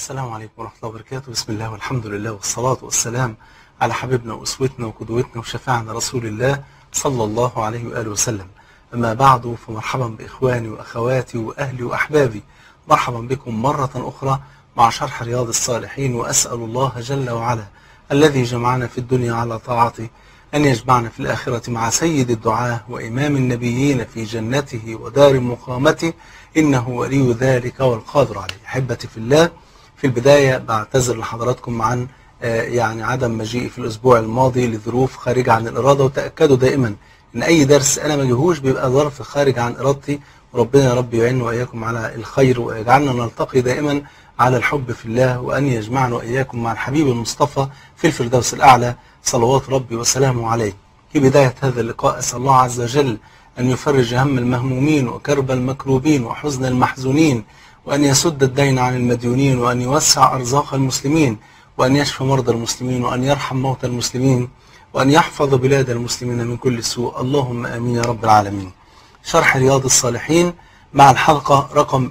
السلام عليكم ورحمة الله وبركاته بسم الله والحمد لله والصلاة والسلام على حبيبنا وأسوتنا وقدوتنا وشفاعنا رسول الله صلى الله عليه وآله وسلم أما بعد فمرحبا بإخواني وأخواتي وأهلي وأحبابي مرحبا بكم مرة أخرى مع شرح رياض الصالحين وأسأل الله جل وعلا الذي جمعنا في الدنيا على طاعته أن يجمعنا في الآخرة مع سيد الدعاة وإمام النبيين في جنته ودار مقامته إنه ولي ذلك والقادر عليه أحبتي في الله في البداية بعتذر لحضراتكم عن آه، يعني عدم مجيئي في الأسبوع الماضي لظروف خارجة عن الإرادة وتأكدوا دائما إن أي درس أنا ما جيهوش بيبقى ظرف خارج عن إرادتي وربنا يا رب يعيننا وإياكم على الخير ويجعلنا نلتقي دائما على الحب في الله وأن يجمعنا وإياكم مع الحبيب المصطفى في الفردوس الأعلى صلوات ربي وسلامه عليه في بداية هذا اللقاء أسأل الله عز وجل أن يفرج هم المهمومين وكرب المكروبين وحزن المحزونين وأن يسد الدين عن المديونين وأن يوسع أرزاق المسلمين وأن يشفي مرضى المسلمين وأن يرحم موتى المسلمين وأن يحفظ بلاد المسلمين من كل سوء اللهم آمين يا رب العالمين شرح رياض الصالحين مع الحلقة رقم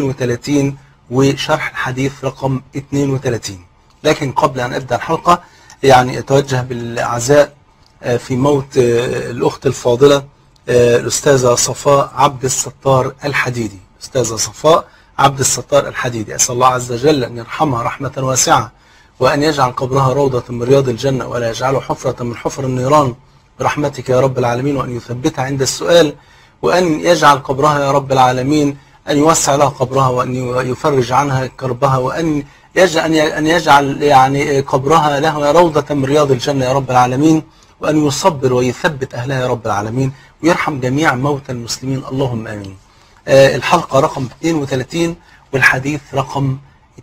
32 وشرح الحديث رقم 32 لكن قبل أن أبدأ الحلقة يعني أتوجه بالأعزاء آه، في موت آه، الأخت الفاضلة آه، الأستاذة صفاء عبد الستار الحديدي أستاذة صفاء عبد الستار الحديدي أسأل الله عز وجل أن يرحمها رحمة واسعة وأن يجعل قبرها روضة من رياض الجنة ولا يجعله حفرة من حفر النيران برحمتك يا رب العالمين وأن يثبتها عند السؤال وأن يجعل قبرها يا رب العالمين أن يوسع لها قبرها وأن يفرج عنها كربها وأن يجعل أن يجعل يعني قبرها له روضة من رياض الجنة يا رب العالمين وأن يصبر ويثبت أهلها يا رب العالمين ويرحم جميع موتى المسلمين اللهم آمين آه، الحلقة رقم 32 والحديث رقم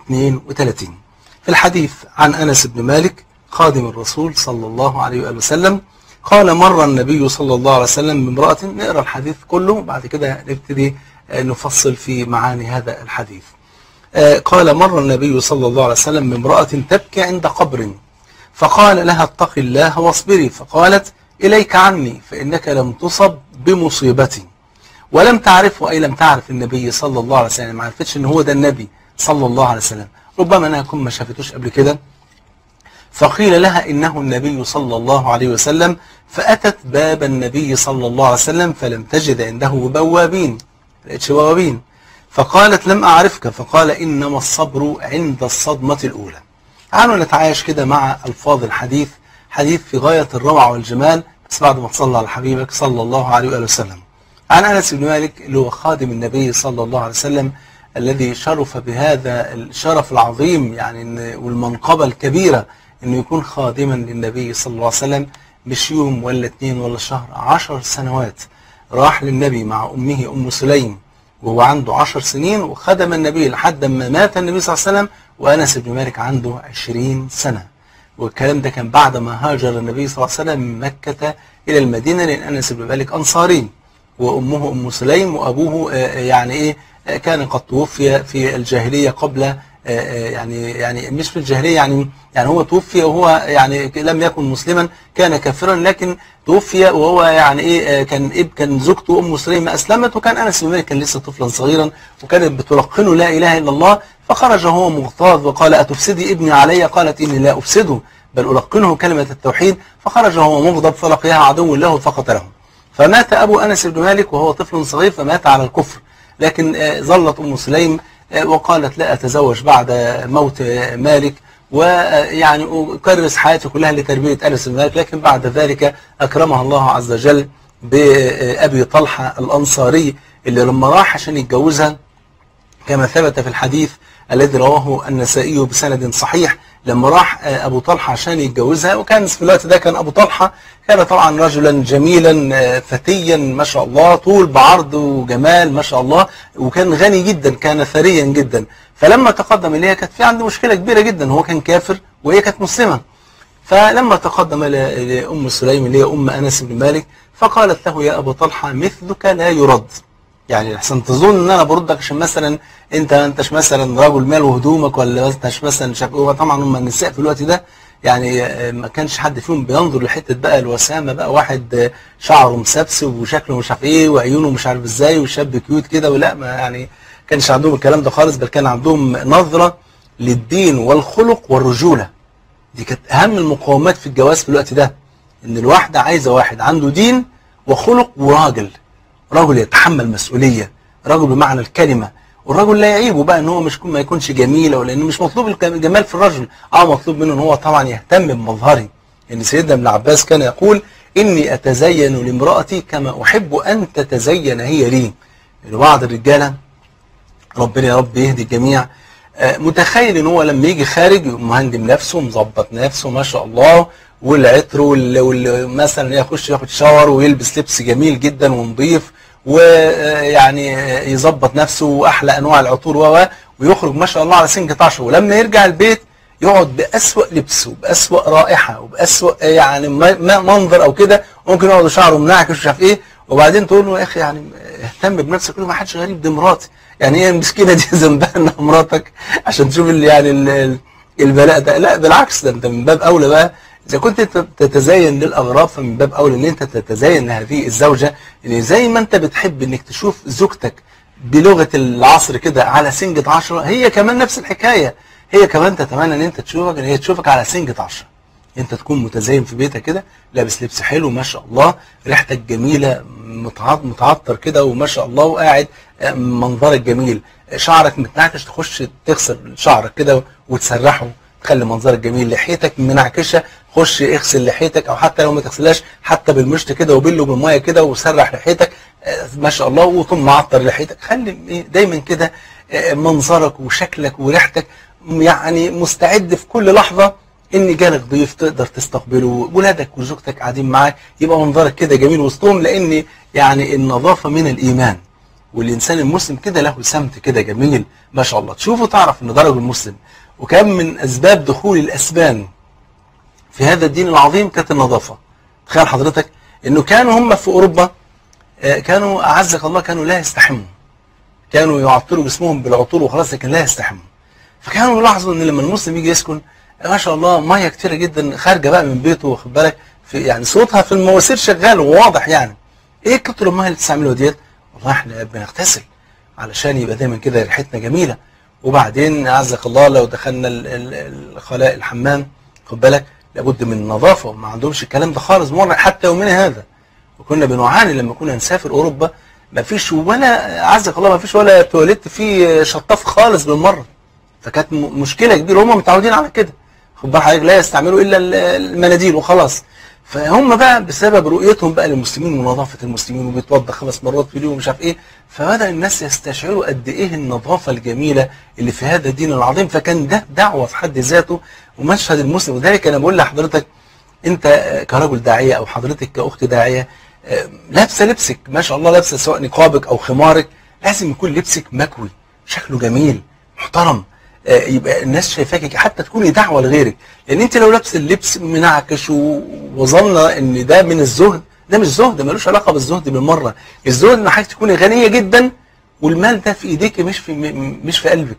32 في الحديث عن أنس بن مالك خادم الرسول صلى الله عليه وآله وسلم قال مر النبي صلى الله عليه وسلم بامرأة نقرأ الحديث كله بعد كده نبتدي آه، نفصل في معاني هذا الحديث آه، قال مر النبي صلى الله عليه وسلم بامرأة تبكي عند قبر فقال لها اتق الله واصبري فقالت إليك عني فإنك لم تصب بمصيبتي ولم تعرفه أي لم تعرف النبي صلى الله عليه وسلم ما عرفتش ان هو ده النبي صلى الله عليه وسلم ربما أنها كن ما شافتوش قبل كده فقيل لها إنه النبي صلى الله عليه وسلم فأتت باب النبي صلى الله عليه وسلم فلم تجد عنده بوابين لقيتش بوابين فقالت لم أعرفك فقال إنما الصبر عند الصدمة الأولى تعالوا نتعايش كده مع ألفاظ الحديث حديث في غاية الروعة والجمال بس بعد ما تصلى على حبيبك صلى الله عليه وآله وسلم عن أنس بن مالك اللي هو خادم النبي صلى الله عليه وسلم الذي شرف بهذا الشرف العظيم يعني إن والمنقبة الكبيرة انه يكون خادما للنبي صلى الله عليه وسلم مش يوم ولا اتنين ولا شهر عشر سنوات راح للنبي مع أمه أم سليم وهو عنده عشر سنين وخدم النبي لحد ما مات النبي صلى الله عليه وسلم وأنس بن مالك عنده عشرين سنة والكلام ده كان بعد ما هاجر النبي صلى الله عليه وسلم من مكة إلى المدينة لأن أنس بن مالك أنصاري وأمه أم سليم وأبوه آه، يعني إيه آه، كان قد توفي في الجاهلية قبل آه، آه، يعني يعني مش في الجاهلية يعني يعني هو توفي وهو يعني لم يكن مسلما كان كافرا لكن توفي وهو يعني ايه آه، كان اب كان زوجته ام سليم اسلمت وكان انس بن مالك كان لسه طفلا صغيرا وكانت بتلقنه لا اله الا الله فخرج هو مغتاظ وقال اتفسدي ابني علي قالت اني لا افسده بل القنه كلمه التوحيد فخرج هو مغضب فلقيها عدو له فقتله فمات ابو انس بن مالك وهو طفل صغير فمات على الكفر لكن آه، ظلت ام سليم آه، وقالت لا أتزوج بعد موت آه، مالك ويعني أكرس حياتي كلها لتربية أنس بن مالك لكن بعد ذلك أكرمها الله عز وجل بأبي طلحة الأنصاري اللي لما راح عشان يتجوزها كما ثبت في الحديث الذي رواه النسائي بسند صحيح لما راح آه، أبو طلحة عشان يتجوزها وكان في الوقت ده كان أبو طلحة كان طبعا رجلا جميلا آه، فتيا ما شاء الله طول بعرض وجمال ما شاء الله وكان غني جدا كان ثريا جدا فلما تقدم إليها كانت في عنده مشكلة كبيرة جدا هو كان كافر وهي كانت مسلمة فلما تقدم ل- لأم سليم اللي هي أم أنس بن مالك فقالت له يا أبو طلحة مثلك لا يرد يعني احسن تظن ان انا بردك عشان مثلا انت انتش مثلا رجل مال وهدومك ولا انتش مثلا شاب هو طبعا هم النساء في الوقت ده يعني آه، ما كانش حد فيهم بينظر لحته بقى الوسامه بقى واحد آه، شعره مسبسب وشكله مش عارف ايه وعيونه مش عارف ازاي وشاب كيوت كده ولا ما يعني كانش عندهم الكلام ده خالص بل كان عندهم نظره للدين والخلق والرجولة دي كانت أهم المقومات في الجواز في الوقت ده إن الواحدة عايزة واحد عنده دين وخلق وراجل رجل يتحمل مسؤولية رجل بمعنى الكلمة والرجل لا يعيبه بقى ان هو مش ما يكونش جميل او لان مش مطلوب الجمال في الرجل اه مطلوب منه ان هو طبعا يهتم بمظهره ان سيدنا ابن عباس كان يقول اني اتزين لامرأتي كما احب ان تتزين هي لي يعني بعض الرجاله ربنا يا رب يهدي الجميع آه، متخيل ان هو لما يجي خارج يقوم مهندم نفسه مظبط نفسه ما شاء الله والعطر وال- وال- مثلا يخش ياخد شاور ويلبس لبس جميل جدا ونظيف ويعني يظبط نفسه واحلى انواع العطور و و- ويخرج ما شاء الله على سنجة عشر ولما يرجع البيت يقعد بأسوأ لبس وبأسوأ رائحة وبأسوأ يعني م- م- منظر او كده ممكن يقعد شعره منعكش ومش عارف ايه وبعدين تقول له يا اخي يعني اهتم بنفسك يقول له ما حدش غريب دي مراتي يعني هي المسكينه دي ذنبها انها مراتك عشان تشوف ال- يعني ال- ال- البلاء ده لا بالعكس ده انت من باب اولى بقى اذا كنت تت- تتزين للاغراب فمن باب اولى ان انت تتزين لهذه الزوجه ان زي ما انت بتحب انك تشوف زوجتك بلغه العصر كده على سنجة عشرة هي كمان نفس الحكايه هي كمان تتمنى ان انت تشوفك ان هي تشوفك على سنجة عشرة انت تكون متزين في بيتك كده لابس لبس حلو ما شاء الله ريحتك جميله متعط- متعطر كده وما شاء الله وقاعد آه، منظرك جميل شعرك متنعكش تخش تغسل شعرك كده وتسرحه تخلي منظرك جميل لحيتك منعكشه خش اغسل لحيتك او حتى لو ما تغسلهاش حتى بالمشط كده وبله بالميه كده وسرح لحيتك آه، ما شاء الله وتقوم معطر لحيتك خلي إيه دايما كده آه، منظرك وشكلك وريحتك يعني مستعد في كل لحظه ان جالك ضيف تقدر تستقبله ولادك وزوجتك قاعدين معاك يبقى منظرك كده جميل وسطهم لان يعني النظافه من الايمان والانسان المسلم كده له سمت كده جميل ما شاء الله تشوفه تعرف ان ده رجل مسلم وكان من اسباب دخول الاسبان في هذا الدين العظيم كانت النظافه تخيل حضرتك انه كانوا هم في اوروبا آه، كانوا اعزك الله كانوا لا يستحموا كانوا يعطروا جسمهم بالعطور وخلاص لكن لا يستحموا فكانوا يلاحظوا ان لما المسلم يجي يسكن ما شاء الله ميه كتيره جدا خارجه بقى من بيته واخد بالك في يعني صوتها في المواسير شغال وواضح يعني ايه كتر الميه اللي بتستعملوها ديت والله احنا بنغتسل علشان يبقى دايما كده ريحتنا جميله وبعدين اعزك الله لو دخلنا ال- ال- الخلاء الحمام خد بالك لابد من النظافه وما عندهمش الكلام ده خالص مره حتى يومنا هذا وكنا بنعاني لما كنا نسافر اوروبا ما فيش ولا اعزك الله ما فيش ولا تواليت فيه شطاف خالص بالمره فكانت م- مشكله كبيره هم متعودين على كده خد بال حضرتك لا يستعملوا الا ال- المناديل وخلاص فهم بقى بسبب رؤيتهم بقى للمسلمين ونظافه المسلمين وبيتوضا خمس مرات في اليوم ومش عارف ايه فبدا الناس يستشعروا قد ايه النظافه الجميله اللي في هذا الدين العظيم فكان ده دعوه في حد ذاته ومشهد المسلم وذلك انا بقول لحضرتك انت كرجل داعيه او حضرتك كاخت داعيه آه، لابسه لبسك ما شاء الله لابسه سواء نقابك او خمارك لازم يكون لبسك مكوي شكله جميل محترم آه، يبقى الناس شايفاك حتى تكوني دعوه لغيرك لان انت لو لابس اللبس منعكش و- وظنه ان ده من الزهد ده مش زهد ملوش علاقه بالزهد بالمره الزهد ان حضرتك تكوني غنيه جدا والمال ده في ايديك مش في م- مش في قلبك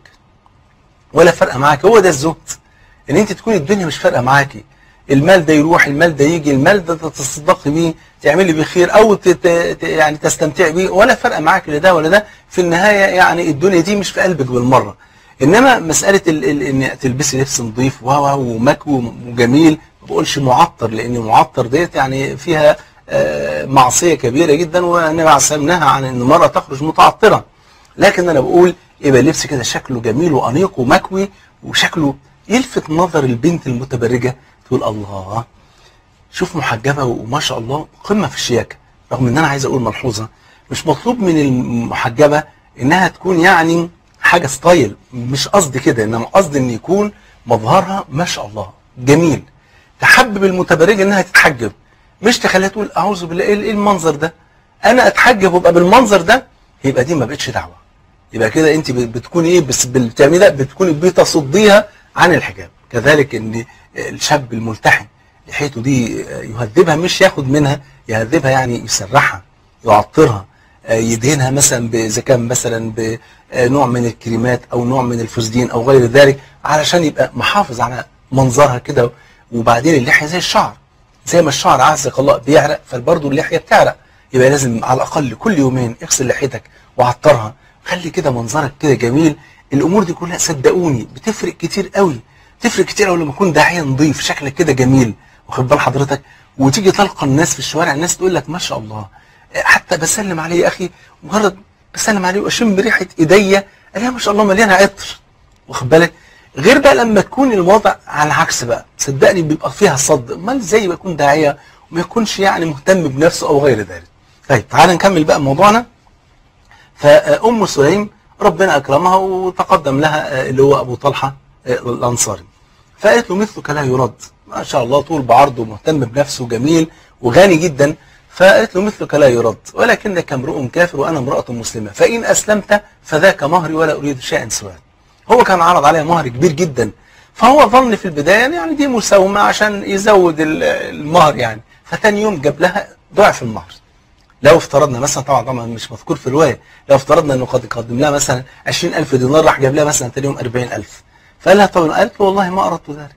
ولا فارقه معاك هو ده الزهد ان انت تكوني الدنيا مش فارقه معاكي المال ده يروح المال ده يجي المال ده تتصدقي بيه تعملي بيه خير او تت ت- يعني تستمتعي بيه ولا فارقه معاك لا ده ولا ده في النهايه يعني الدنيا دي مش في قلبك بالمره انما مساله ال ال ان تلبسي لبس نظيف و و ومكوي وجميل ما بقولش معطر لان معطر ديت يعني فيها آه، معصيه كبيره جدا والنبي عليه الصلاه والسلام نهى عن ان المراه تخرج متعطره لكن انا بقول يبقى اللبس كده شكله جميل وانيق ومكوي وشكله يلفت نظر البنت المتبرجه تقول الله شوف محجبه وما شاء الله قمه في الشياكه رغم ان انا عايز اقول ملحوظه مش مطلوب من المحجبه انها تكون يعني حاجه ستايل مش قصدي كده انما قصدي ان يكون مظهرها ما شاء الله جميل تحبب المتبرجه انها تتحجب مش تخليها تقول اعوذ بالله ايه إيه المنظر ده انا اتحجب وابقى بالمنظر ده يبقى دي ما بقتش دعوه يبقى كده انت بتكوني ايه بس بتعملي ده بتكوني بتصديها عن الحجاب كذلك ان الشاب الملتحم لحيته دي يهذبها مش ياخد منها يهذبها يعني يسرحها يعطرها آه، يدهنها مثلا ب- اذا كان مثلا بنوع من الكريمات او نوع من الفسدين او غير ذلك علشان يبقى محافظ على منظرها كده وبعدين اللحيه زي الشعر زي ما الشعر عزك الله بيعرق فبرضه اللحيه بتعرق يبقى لازم على الاقل كل يومين اغسل لحيتك وعطرها خلي كده منظرك كده جميل الامور دي كلها صدقوني بتفرق كتير قوي تفرق كتير قوي لما يكون داعيه نظيف شكلك كده جميل واخد بال حضرتك وتيجي تلقى الناس في الشوارع الناس تقول لك ما شاء الله حتى بسلم عليه يا اخي مجرد بسلم عليه واشم ريحه ايديا الاقيها ما شاء الله مليانه عطر واخد بالك غير بقى لما تكون الوضع على العكس بقى صدقني بيبقى فيها صد امال ازاي يكون داعيه وما يكونش يعني مهتم بنفسه او غير ذلك طيب تعال نكمل بقى موضوعنا فام سليم ربنا اكرمها وتقدم لها اللي هو ابو طلحه الانصاري فقالت له مثلك لا يرد ما شاء الله طول بعرضه مهتم بنفسه جميل وغني جدا فقالت له مثلك لا يرد ولكنك امرؤ كافر وانا امراه مسلمه فان اسلمت فذاك مهري ولا اريد شيئا سواه هو كان عرض عليها مهر كبير جدا فهو ظن في البدايه يعني دي مساومه عشان يزود المهر يعني فتاني يوم جاب لها ضعف المهر لو افترضنا مثلا طبعا طبعا مش مذكور في الروايه لو افترضنا انه قد قدم لها مثلا 20000 دينار راح جاب لها مثلا ثاني يوم 40000 فقال لها طبعا قالت له والله ما اردت ذلك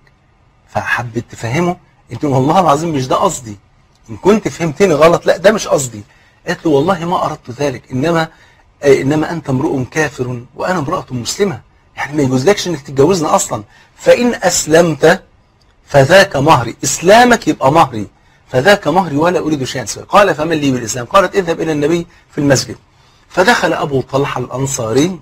فحبت تفهمه انت والله العظيم مش ده قصدي ان كنت فهمتني غلط لا ده مش قصدي قالت له والله ما اردت ذلك انما انما انت امرؤ كافر وانا امراه مسلمه يعني ما يجوزلكش انك تتجوزني اصلا فان اسلمت فذاك مهري اسلامك يبقى مهري فذاك مهري ولا اريد شيئا سواه قال فمن لي بالاسلام قالت اذهب الى النبي في المسجد فدخل ابو طلحه الانصاري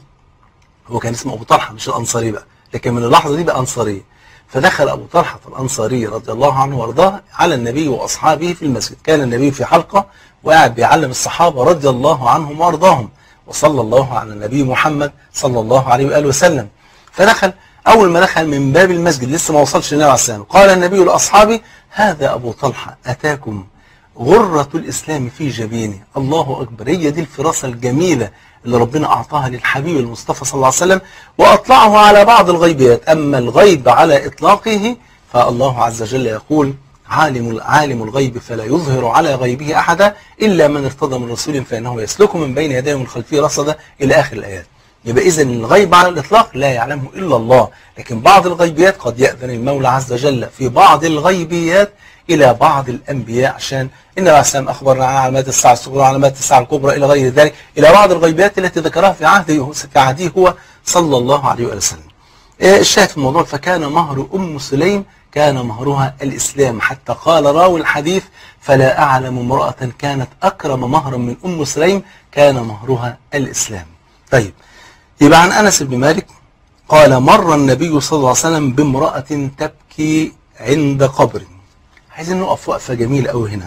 هو كان اسمه ابو طلحه مش الانصاري بقى لكن من اللحظه دي بقى انصاري فدخل ابو طلحه الانصاري رضي الله عنه وارضاه على النبي واصحابه في المسجد كان النبي في حلقه وقاعد بيعلم الصحابه رضي الله عنهم وارضاهم وصلى الله على النبي محمد صلى الله عليه واله وسلم فدخل اول ما دخل من باب المسجد لسه ما وصلش النبي عليه السلام قال النبي لاصحابه هذا ابو طلحه اتاكم غرة الإسلام في جبينه الله أكبر هي دي الفراسة الجميلة اللي ربنا أعطاها للحبيب المصطفى صلى الله عليه وسلم وأطلعه على بعض الغيبيات أما الغيب على إطلاقه فالله عز وجل يقول عالم عالم الغيب فلا يظهر على غيبه أحدا إلا من ارتضى من رسول فإنه يسلك من بين يديه ومن خلفه رصدا إلى آخر الآيات يبقى إذا الغيب على الإطلاق لا يعلمه إلا الله لكن بعض الغيبيات قد يأذن المولى عز وجل في بعض الغيبيات إلى بعض الأنبياء عشان النبي عليه السلام أخبرنا عن علامات الساعة الصغرى وعلامات الساعة الكبرى إلى غير ذلك إلى بعض الغيبيات التي ذكرها في عهده في عهده هو صلى الله عليه وسلم الشاهد في الموضوع فكان مهر أم سليم كان مهرها الإسلام حتى قال راوي الحديث فلا أعلم امرأة كانت أكرم مهرا من أم سليم كان مهرها الإسلام طيب يبقى عن أنس بن مالك قال مر النبي صلى الله عليه وسلم بامرأة تبكي عند قبر عايزين نقف وقفة جميلة قوي هنا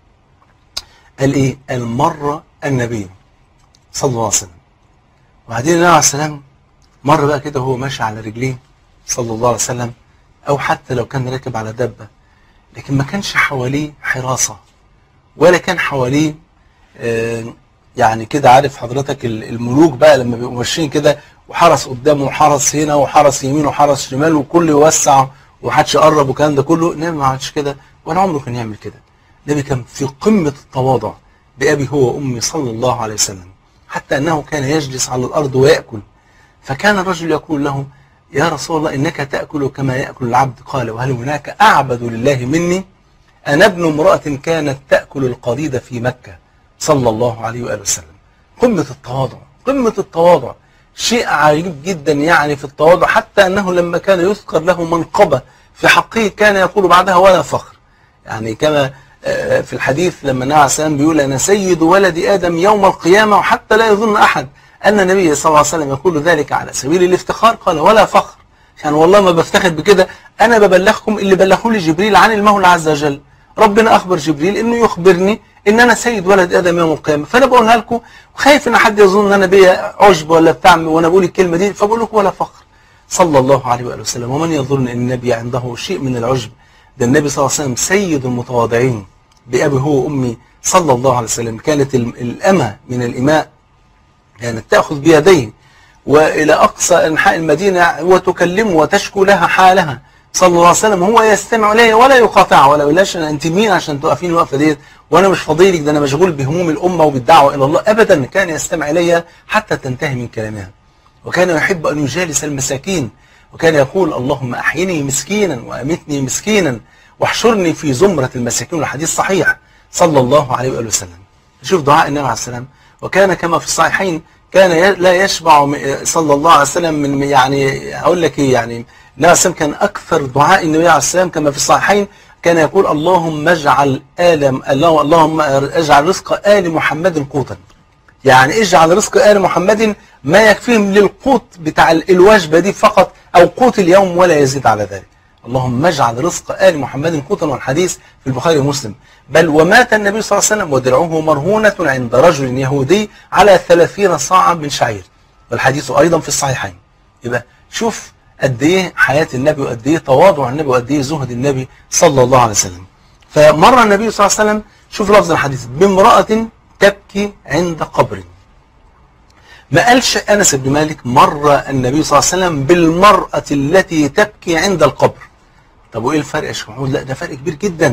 قال ايه قال مر النبي صلى الله عليه وسلم وبعدين النبي عليه السلام مر بقى كده وهو ماشي على رجليه صلى الله عليه وسلم او حتى لو كان راكب على دبة لكن ما كانش حواليه حراسة ولا كان حواليه آه يعني كده عارف حضرتك الملوك بقى لما بيبقوا ماشيين كده وحرس قدامه وحرس هنا وحرس يمين وحرس شمال وكل يوسع ومحدش يقرب والكلام ده كله النبي ما عادش كده ولا عمره كان يعمل كده النبي كان في قمة التواضع بأبي هو وأمي صلى الله عليه وسلم حتى أنه كان يجلس على الأرض ويأكل فكان الرجل يقول له يا رسول الله إنك تأكل كما يأكل العبد قال وهل هناك أعبد لله مني أنا ابن امرأة كانت تأكل القضيد في مكة صلى الله عليه وآله وسلم قمة التواضع قمة التواضع شيء عجيب جدا يعني في التواضع حتى أنه لما كان يذكر له منقبة في حقه كان يقول بعدها ولا فخر يعني كما في الحديث لما النبي عليه السلام بيقول أنا سيد ولد آدم يوم القيامة وحتى لا يظن أحد أن النبي صلى الله عليه وسلم يقول ذلك على سبيل الافتخار قال ولا فخر يعني والله ما بفتخر بكده أنا ببلغكم اللي بلغه لي جبريل عن المولى عز وجل ربنا أخبر جبريل إنه يخبرني إن أنا سيد ولد آدم يوم القيامة فأنا بقولها لكم وخايف إن حد يظن إن أنا بيا عجب ولا بتاع وأنا بقول الكلمة دي فبقول لكم ولا فخر صلى الله عليه وآله وسلم ومن يظن أن النبي عنده شيء من العجب ده النبي صلى الله عليه وسلم سيد المتواضعين بأبي هو وأمي صلى الله عليه وسلم كانت الأمة من الإماء كانت تأخذ بيديه وإلى أقصى أنحاء المدينة وتكلمه وتشكو لها حالها صلى الله عليه وسلم هو يستمع إليها ولا يقاطعها ولا يقولهاش أنت مين عشان توقفين الوقفة ديت وأنا مش فضيلك ده أنا مشغول بهموم الأمة وبالدعوة إلى الله أبدا كان يستمع إليها حتى تنتهي من كلامها وكان يحب أن يجالس المساكين وكان يقول اللهم أحيني مسكينا وأمتني مسكينا واحشرني في زمرة المساكين والحديث صحيح صلى الله عليه وآله وسلم شوف دعاء النبي عليه السلام وكان كما في الصحيحين كان ي- لا يشبع م- صلى الله عليه وسلم من يعني اقول لك ايه يعني النبي عليه السلام كان اكثر دعاء النبي عليه السلام كما في الصحيحين كان يقول اللهم اجعل ال الله- اللهم اجعل رزق ال محمد قوتا يعني اجعل رزق آل محمد ما يكفيهم للقوت بتاع ال- الوجبة دي فقط أو قوت اليوم ولا يزيد على ذلك اللهم اجعل رزق آل محمد قوتا والحديث في البخاري ومسلم بل ومات النبي صلى الله عليه وسلم ودرعه مرهونة عند رجل يهودي على ثلاثين صاعا من شعير والحديث أيضا في الصحيحين يبقى شوف قد ايه حياة النبي وقد ايه تواضع النبي وقد ايه زهد النبي صلى الله عليه وسلم فمر النبي صلى الله عليه وسلم شوف لفظ الحديث بامرأة تبكي عند قبر ما قالش أنس بن مالك مر النبي صلى الله عليه وسلم بالمرأة التي تبكي عند القبر طب وإيه الفرق يا شيخ محمود لا ده فرق كبير جدا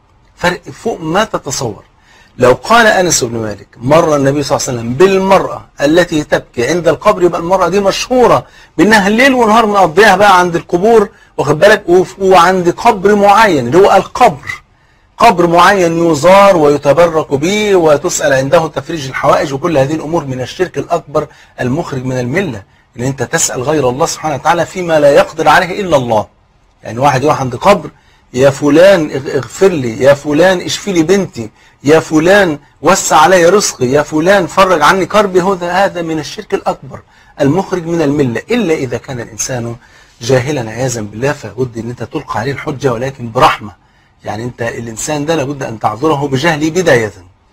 فرق فوق ما تتصور لو قال أنس بن مالك مر النبي صلى الله عليه وسلم بالمرأة التي تبكي عند القبر يبقى المرأة دي مشهورة بأنها الليل ونهار مقضيها بقى عند القبور واخد بالك وف- وعند قبر معين اللي هو القبر قبر معين يزار ويتبرك به وتسأل عنده تفريج الحوائج وكل هذه الأمور من الشرك الأكبر المخرج من الملة إن أنت تسأل غير الله سبحانه وتعالى فيما لا يقدر عليه إلا الله يعني واحد يروح عند قبر يا فلان اغ- اغفر لي يا فلان اشفي لي بنتي يا فلان وسع علي رزقي يا فلان فرج عني كربي هذا هذا من الشرك الأكبر المخرج من الملة إلا إذا كان الإنسان جاهلا عياذا بالله فلابد أن أنت تلقى عليه الحجة ولكن برحمة يعني أنت الإنسان ده لابد أن تعذره بجهله بداية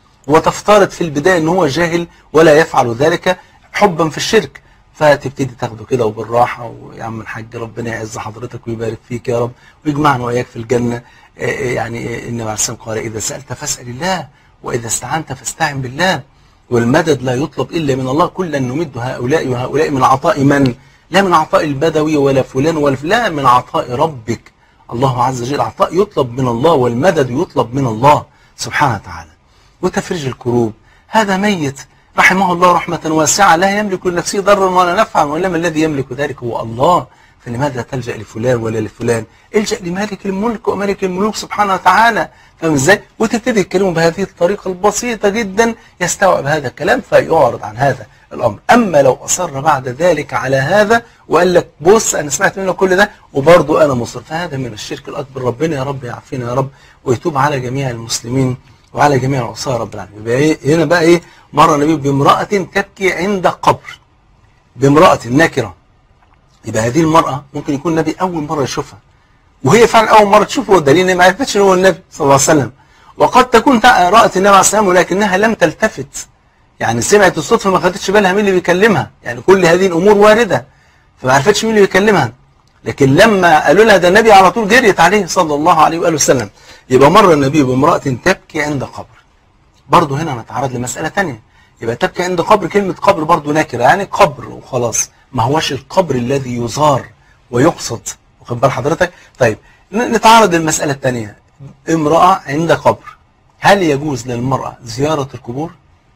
وتفترض في البداية أن هو جاهل ولا يفعل ذلك حبا في الشرك فتبتدي تاخده كده وبالراحة ويا عم الحاج ربنا يعز حضرتك ويبارك فيك يا رب ويجمعنا وإياك في الجنة آه، آه، يعني آه، النبي عليه الصلاة والسلام قال إذا سألت فاسأل الله وإذا استعنت فاستعن بالله والمدد لا يطلب إلا من الله كلا نمد هؤلاء وهؤلاء من عطاء من لا من عطاء البدوي ولا فلان ولا فلان لا من عطاء ربك الله عز وجل عطاء يطلب من الله والمدد يطلب من الله سبحانه وتعالى وتفريج الكروب هذا ميت رحمه الله رحمة واسعة لا يملك لنفسه ضرا ولا نفعا وإنما الذي يملك ذلك هو الله فلماذا تلجأ لفلان ولا لفلان الجأ لمالك الملك وملك الملوك سبحانه وتعالى فاهم ازاي وتبتدي تكلمه بهذه الطريقة البسيطة جدا يستوعب هذا الكلام فيعرض عن هذا الأمر أما لو أصر بعد ذلك على هذا وقال لك بص أنا سمعت منك كل ده وبرضه أنا مصر فهذا من الشرك الأكبر ربنا يا رب يعافينا يا رب ويتوب على جميع المسلمين وعلى جميع العصاة رب العالمين يبقى إيه هنا بقى إيه مر النبي بامرأة تبكي عند قبر بامرأة نكرة يبقى هذه المرأة ممكن يكون النبي أول مرة يشوفها وهي فعلا أول مرة تشوفه والدليل إن ما عرفتش إن هو النبي صلى الله عليه وسلم وقد تكون تع- رأت النبي عليه السلام ولكنها لم تلتفت يعني سمعت الصوت فما خدتش بالها مين اللي بيكلمها يعني كل هذه الأمور واردة فما عرفتش مين اللي بيكلمها لكن لما قالوا لها ده النبي على طول جريت عليه صلى الله عليه وآله وسلم يبقى مر النبي بامرأة تبكي عند قبر برضه هنا نتعرض لمسألة تانية يبقى تبكي عند قبر كلمة قبر برضه نكرة يعني قبر وخلاص ما هوش القبر الذي يزار ويقصد واخد بال حضرتك طيب ن- نتعرض للمسألة التانية امرأة عند قبر هل يجوز للمرأة زيارة القبور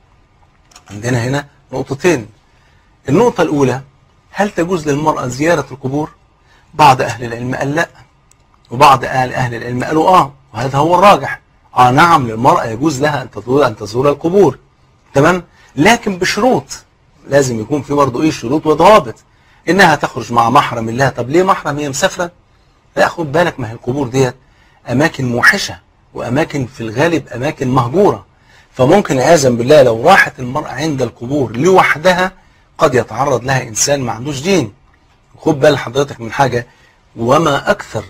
عندنا هنا نقطتين النقطة الأولى هل تجوز للمرأة زيارة القبور بعض أهل العلم قال لا وبعض أهل أهل العلم قالوا آه وهذا هو الراجح آه نعم للمرأة يجوز لها أن تزور أن تزور القبور تمام لكن بشروط لازم يكون في برضه إيه شروط وضوابط إنها تخرج مع محرم الله طب ليه محرم هي مسافرة لا خد بالك ما هي القبور ديت أماكن موحشة وأماكن في الغالب أماكن مهجورة فممكن عياذا بالله لو راحت المرأة عند القبور لوحدها قد يتعرض لها إنسان ما عندوش دين خد بال حضرتك من حاجة وما أكثر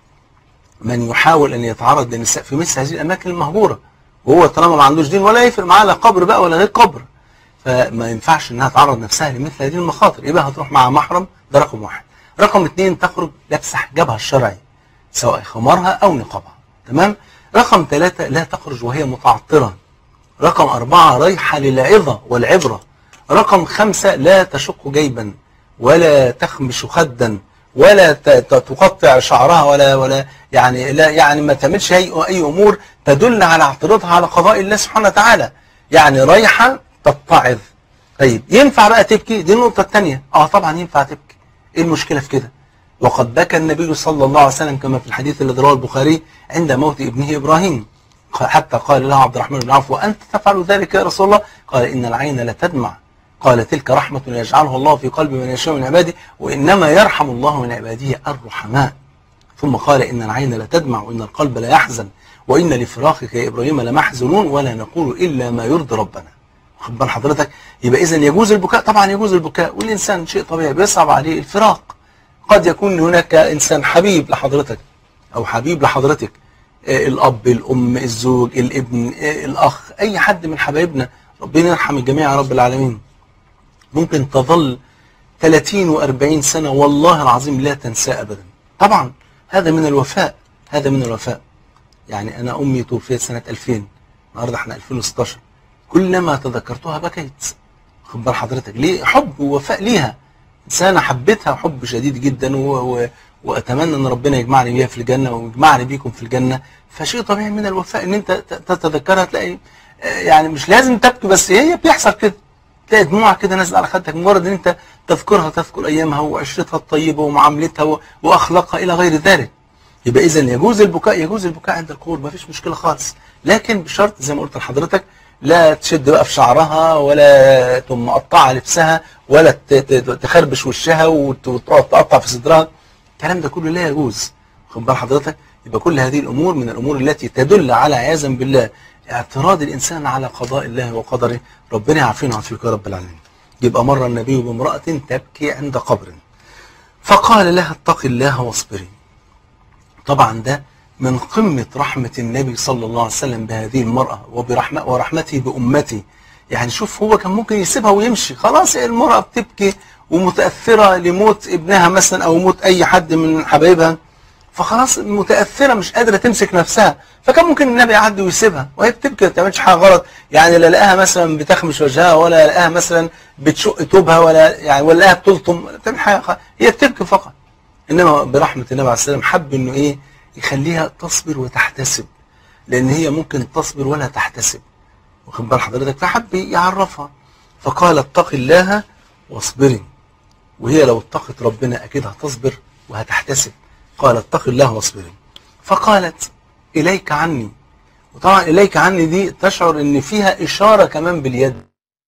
من يحاول أن يتعرض للنساء في مثل هذه الأماكن المهجورة وهو طالما ما عندوش دين ولا يفرق معاه لا قبر بقى ولا غير قبر فما ينفعش انها تعرض نفسها لمثل هذه المخاطر يبقى هتروح مع محرم ده رقم واحد رقم اثنين تخرج لابسه حجابها الشرعي سواء خمارها او نقابها تمام رقم ثلاثة لا تخرج وهي متعطرة رقم أربعة رايحة للعظة والعبرة رقم خمسة لا تشق جيبا ولا تخمش خدا ولا ت- ت- تقطع شعرها ولا ولا يعني لا يعني ما تعملش اي اي امور تدل على اعتراضها على قضاء الله سبحانه وتعالى يعني رايحه تتعظ طيب ينفع بقى تبكي دي النقطه الثانيه اه طبعا ينفع تبكي ايه المشكله في كده وقد بكى النبي صلى الله عليه وسلم كما في الحديث الذي رواه البخاري عند موت ابنه ابراهيم حتى قال له عبد الرحمن بن عوف وانت تفعل ذلك يا رسول الله قال ان العين لا تدمع قال تلك رحمة يجعلها الله في قلب من يشاء من عباده وإنما يرحم الله من عباده الرحماء ثم قال إن العين لا تدمع وإن القلب لا يحزن وإن لفراقك يا إبراهيم لمحزنون ولا نقول إلا ما يرضي ربنا خد بال حضرتك يبقى إذا يجوز البكاء طبعا يجوز البكاء والإنسان شيء طبيعي بيصعب عليه الفراق قد يكون هناك إنسان حبيب لحضرتك أو حبيب لحضرتك آه، الأب الأم الزوج الابن آه، الأخ أي حد من حبايبنا ربنا يرحم الجميع يا رب العالمين ممكن تظل 30 و40 سنة والله العظيم لا تنساه أبدا طبعا هذا من الوفاء هذا من الوفاء يعني أنا أمي توفيت سنة 2000 النهاردة احنا 2016 كلما تذكرتها بكيت خد بال حضرتك ليه حب ووفاء ليها إنسانة حبيتها حب شديد جدا و... و... وأتمنى أن ربنا يجمعني بيها في الجنة ويجمعني بيكم في الجنة فشيء طبيعي من الوفاء أن أنت ت- تتذكرها تلاقي آه، يعني مش لازم تبكي بس هي بيحصل كده تلاقي دموع كده نازله على خدك مجرد ان انت تذكرها تذكر ايامها وعشرتها الطيبه ومعاملتها و- واخلاقها الى غير ذلك يبقى اذا يجوز البكاء يجوز البكاء عند القبور ما فيش مشكله خالص لكن بشرط زي ما قلت لحضرتك لا تشد بقى في شعرها ولا تقوم مقطعه لبسها ولا ت- ت- تخربش وشها وت- وتقعد تقطع في صدرها الكلام ده كله لا يجوز خد بال حضرتك يبقى كل هذه الامور من الامور التي تدل على عياذا بالله اعتراض الانسان على قضاء الله وقدره ربنا يعافينا ويعافيك يا رب العالمين يبقى مر النبي بامراه تبكي عند قبر فقال لها اتق الله واصبري طبعا ده من قمة رحمة النبي صلى الله عليه وسلم بهذه المرأة وبرحمة ورحمته بأمته يعني شوف هو كان ممكن يسيبها ويمشي خلاص المرأة بتبكي ومتأثرة لموت ابنها مثلا أو موت أي حد من حبايبها فخلاص متأثرة مش قادرة تمسك نفسها فكان ممكن النبي يعدي ويسيبها وهي بتبكي ما بتعملش حاجة غلط يعني لا لقاها مثلا بتخمش وجهها ولا لقاها مثلا بتشق توبها ولا يعني ولا لقاها بتلطم ولا بتعمل حاجة خ- هي بتبكي فقط انما برحمه النبي عليه السلام حب انه ايه يخليها تصبر وتحتسب لان هي ممكن تصبر ولا تحتسب واخد بال حضرتك فحب يعرفها فقال اتق الله واصبري وهي لو اتقت ربنا اكيد هتصبر وهتحتسب قال اتق الله واصبري فقالت اليك عني وطبعا اليك عني دي تشعر ان فيها اشاره كمان باليد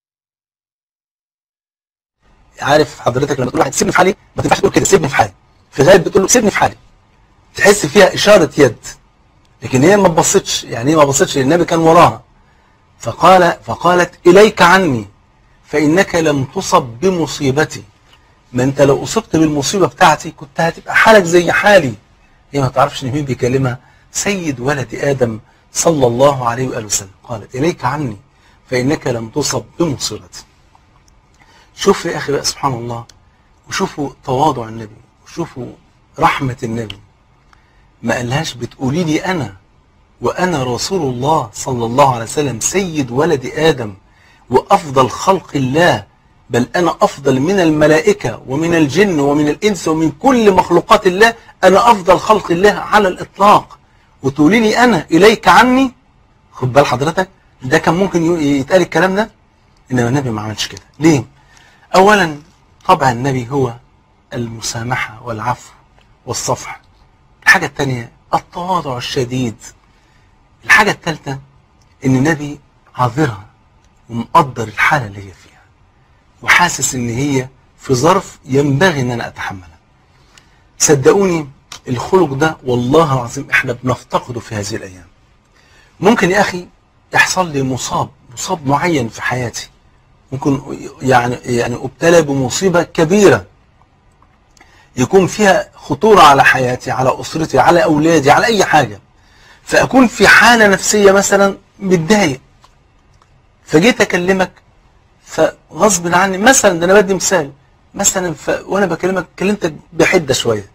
عارف حضرتك لما تقول واحد سيبني في حالي ما تنفعش تقول كده سيبني في حالي في الغالب بتقول له سيبني في حالي تحس فيها اشاره يد لكن هي ما بصتش يعني هي ما بصتش النبي كان وراها فقال فقالت اليك عني فانك لم تصب بمصيبتي ما انت لو اصبت بالمصيبه بتاعتي كنت هتبقى حالك زي حالي هي ما تعرفش ان مين بيكلمها سيد ولد ادم صلى الله عليه واله وسلم قالت اليك عني فانك لم تصب بمصيبتي شوف يا اخي بقى سبحان الله وشوفوا تواضع النبي وشوفوا رحمة النبي ما قالهاش بتقولي لي أنا وأنا رسول الله صلى الله عليه وسلم سيد ولد آدم وأفضل خلق الله بل أنا أفضل من الملائكة ومن الجن ومن الإنس ومن كل مخلوقات الله أنا أفضل خلق الله على الإطلاق وتقولي لي أنا إليك عني خد بال حضرتك ده كان ممكن يتقال الكلام ده إنما النبي ما عملش كده ليه؟ أولا طبع النبي هو المسامحة والعفو والصفح الحاجة الثانية التواضع الشديد الحاجة الثالثة إن النبي عاذرها ومقدر الحالة اللي هي فيها وحاسس إن هي في ظرف ينبغي إن أنا أتحملها صدقوني الخلق ده والله العظيم إحنا بنفتقده في هذه الأيام ممكن يا أخي يحصل لي مصاب مصاب معين في حياتي ممكن يعني يعني ابتلى بمصيبة كبيرة يكون فيها خطورة على حياتي على أسرتي على أولادي على أي حاجة فأكون في حالة نفسية مثلا متضايق فجيت أكلمك فغصب عني مثلا ده أنا بدي مثال مثلا ف... وأنا بكلمك كلمتك بحدة شوية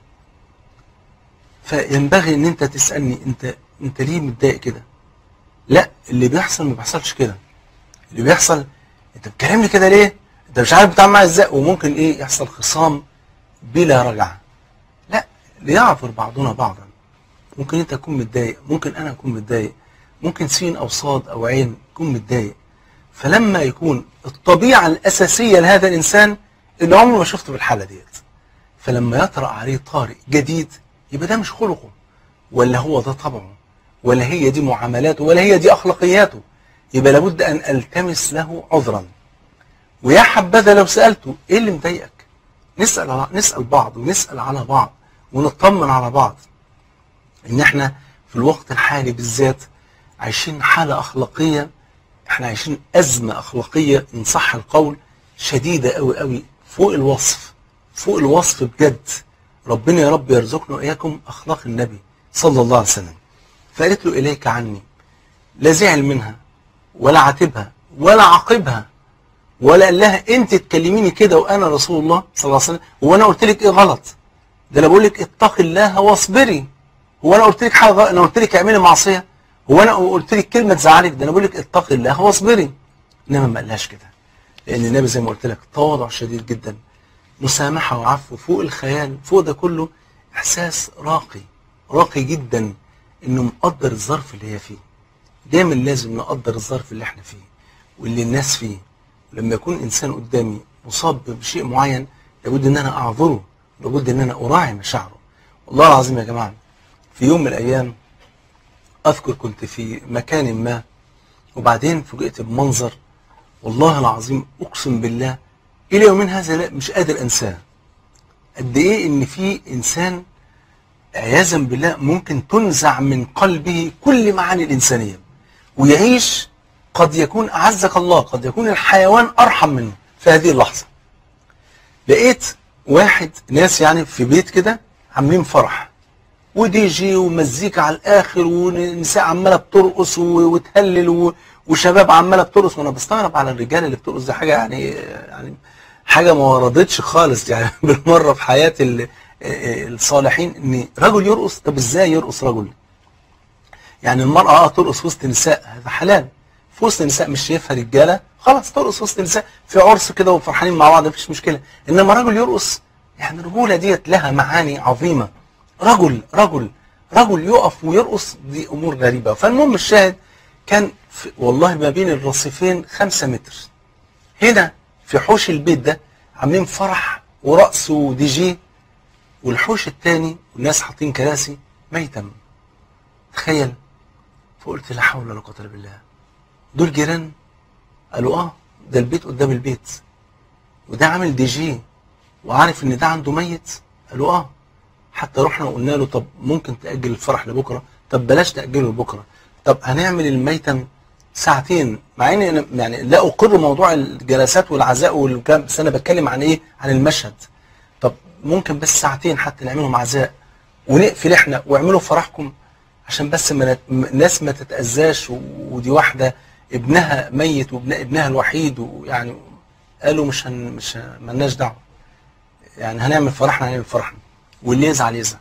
فينبغي إن أنت تسألني أنت أنت ليه متضايق كده؟ لا اللي بيحصل ما بيحصلش كده اللي بيحصل انت بتكلمني كده ليه انت مش عارف بتعمل معايا ازاي وممكن ايه يحصل خصام بلا رجعه لا ليعذر بعضنا بعضا ممكن انت تكون متضايق ممكن انا اكون متضايق ممكن سين او صاد او عين يكون متضايق فلما يكون الطبيعه الاساسيه لهذا الانسان اللي عمره ما شفته بالحاله ديت فلما يطرأ عليه طارئ جديد يبقى ده مش خلقه ولا هو ده طبعه ولا هي دي معاملاته ولا هي دي اخلاقياته يبقى لابد ان التمس له عذرا ويا حبذا لو سألته ايه اللي مضايقك نسأل نسأل بعض ونسأل على بعض ونطمن على بعض ان احنا في الوقت الحالي بالذات عايشين حالة اخلاقية احنا عايشين ازمة اخلاقية ان صح القول شديدة قوي قوي فوق الوصف فوق الوصف بجد ربنا يا رب يرزقنا واياكم اخلاق النبي صلى الله عليه وسلم فقالت له اليك عني لا زعل منها ولا عاتبها ولا عاقبها ولا قال لها انت تكلميني كده وانا رسول الله صلى الله عليه وسلم هو انا قلت لك ايه غلط ده انا بقول لك اتقي الله واصبري هو انا قلت لك حاجه غلط انا قلت لك اعملي معصيه هو انا قلت لك كلمه تزعلك ده انا بقول لك اتقي الله واصبري انما ما قالهاش كده لان النبي زي ما قلت لك تواضع شديد جدا مسامحه وعفو فوق الخيال فوق ده كله احساس راقي راقي جدا انه مقدر الظرف اللي هي فيه دايما لازم نقدر الظرف اللي احنا فيه واللي الناس فيه لما يكون انسان قدامي مصاب بشيء معين لابد ان انا اعذره لابد ان انا اراعي مشاعره والله العظيم يا جماعه في يوم من الايام اذكر كنت في مكان ما وبعدين فوجئت بمنظر والله العظيم اقسم بالله الى يومين هذا لا مش قادر انساه قد ايه ان في انسان عياذا بالله ممكن تنزع من قلبه كل معاني الانسانيه ويعيش قد يكون اعزك الله قد يكون الحيوان ارحم منه في هذه اللحظه لقيت واحد ناس يعني في بيت كده عاملين فرح ودي جي ومزيكا على الاخر ونساء عماله بترقص وتهلل وشباب عماله بترقص وانا بستغرب على الرجال اللي بترقص دي حاجه يعني يعني حاجه ما وردتش خالص يعني بالمره في حياه الصالحين ان رجل يرقص طب ازاي يرقص رجل؟ يعني المراه اه ترقص وسط نساء هذا حلال في وسط نساء مش شايفها رجاله خلاص ترقص وسط نساء في عرس كده وفرحانين مع بعض مفيش مشكله انما رجل يرقص يعني الرجوله ديت لها معاني عظيمه رجل رجل رجل يقف ويرقص دي امور غريبه فالمهم الشاهد كان في والله ما بين الرصيفين خمسة متر هنا في حوش البيت ده عاملين فرح ورقص ودي جي والحوش الثاني والناس حاطين كراسي ميتم تخيل فقلت لا حول ولا قوه الا بالله دول جيران قالوا اه ده البيت قدام البيت وده عامل دي جي وعارف ان ده عنده ميت قالوا اه حتى رحنا وقلنا له طب ممكن تأجل الفرح لبكرة طب بلاش تأجله لبكرة طب هنعمل الميتم ساعتين مع اني أنا يعني لا اقر موضوع الجلسات والعزاء والكلام بس انا بتكلم عن ايه عن المشهد طب ممكن بس ساعتين حتى نعملهم عزاء ونقفل احنا واعملوا فرحكم عشان بس ما الناس ما تتأذاش ودي واحدة ابنها ميت وابن ابنها الوحيد ويعني قالوا مش هن مش مالناش دعوه يعني هنعمل فرحنا هنعمل فرحنا واللي يزعل يزعل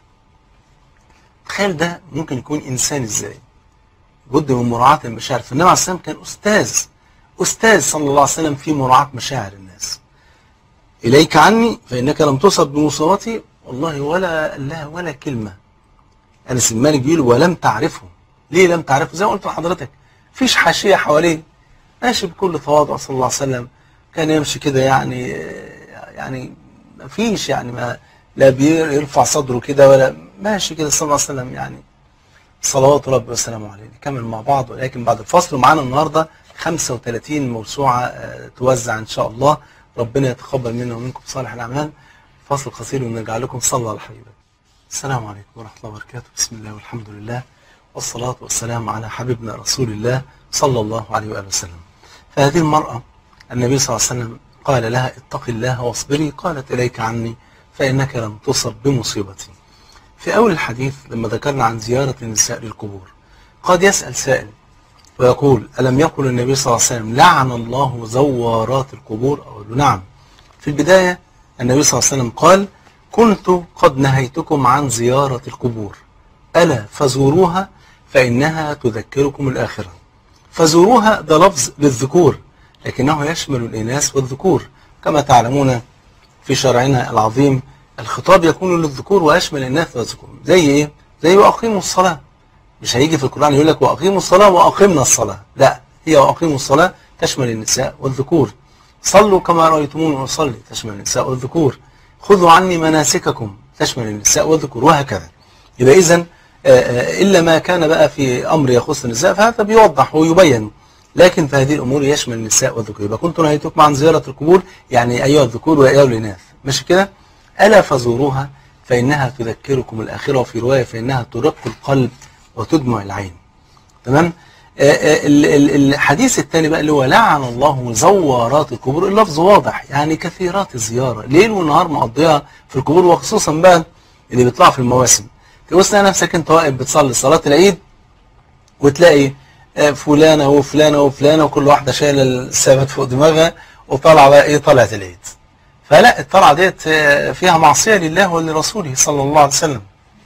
تخيل ده ممكن يكون انسان ازاي بد من مراعاة المشاعر فالنبي عليه السلام كان استاذ استاذ صلى الله عليه وسلم في مراعاة مشاعر الناس اليك عني فانك لم تصب بمصابتي والله ولا قال لها ولا كلمه انس بن مالك بيقول ولم تعرفه ليه لم تعرفه زي ما قلت لحضرتك فيش حاشيه حواليه ماشي بكل تواضع صلى الله عليه وسلم كان يمشي كده يعني يعني ما فيش يعني ما لا بيرفع صدره كده ولا ماشي كده صلى الله عليه وسلم يعني صلوات ربي وسلامه عليه نكمل مع بعض ولكن بعد الفصل معانا النهارده 35 موسوعه توزع ان شاء الله ربنا يتقبل منا ومنكم صالح الاعمال فاصل قصير ونرجع لكم صلى على حبيبك السلام عليكم ورحمه الله وبركاته بسم الله والحمد لله والصلاه والسلام على حبيبنا رسول الله صلى الله عليه واله وسلم فهذه المراه النبي صلى الله عليه وسلم قال لها اتق الله واصبري قالت اليك عني فانك لم تصب بمصيبتي في اول الحديث لما ذكرنا عن زياره النساء للقبور قد يسال سائل ويقول ألم يقل النبي صلى الله عليه وسلم لعن الله زوارات القبور أقول له نعم في البداية النبي صلى الله عليه وسلم قال كنت قد نهيتكم عن زيارة القبور ألا فزوروها فإنها تذكركم الآخرة فزوروها ده لفظ للذكور لكنه يشمل الإناث والذكور كما تعلمون في شرعنا العظيم الخطاب يكون للذكور ويشمل الإناث والذكور زي إيه؟ زي وأقيموا الصلاة مش هيجي في القرآن يقول لك وأقيموا الصلاة وأقمنا الصلاة لا هي وأقيموا الصلاة تشمل النساء والذكور صلوا كما رأيتموني أصلي تشمل النساء والذكور خذوا عني مناسككم تشمل النساء والذكور وهكذا يبقى إذا إلا ما كان بقى في أمر يخص النساء فهذا بيوضح ويبين لكن في هذه الأمور يشمل النساء والذكور يبقى كنت نهيتكم عن زيارة القبور يعني أيها الذكور وأيها الإناث مش كده ألا فزوروها فإنها تذكركم الآخرة وفي رواية فإنها ترق القلب وتدمع العين تمام آه، آه، ال- ال- الحديث الثاني بقى اللي هو لعن الله زوارات القبور اللفظ واضح يعني كثيرات الزيارة ليل ونهار مقضيها في القبور وخصوصا بقى اللي بيطلعوا في المواسم تبص تلاقي نفسك انت واقف بتصلي صلاة العيد وتلاقي آه، فلانة وفلانة وفلانة وكل واحدة شايلة السبت فوق دماغها وطالعة بقى ايه طلعت العيد فلا الطلعة ديت آه، فيها معصية لله ولرسوله صلى الله عليه وسلم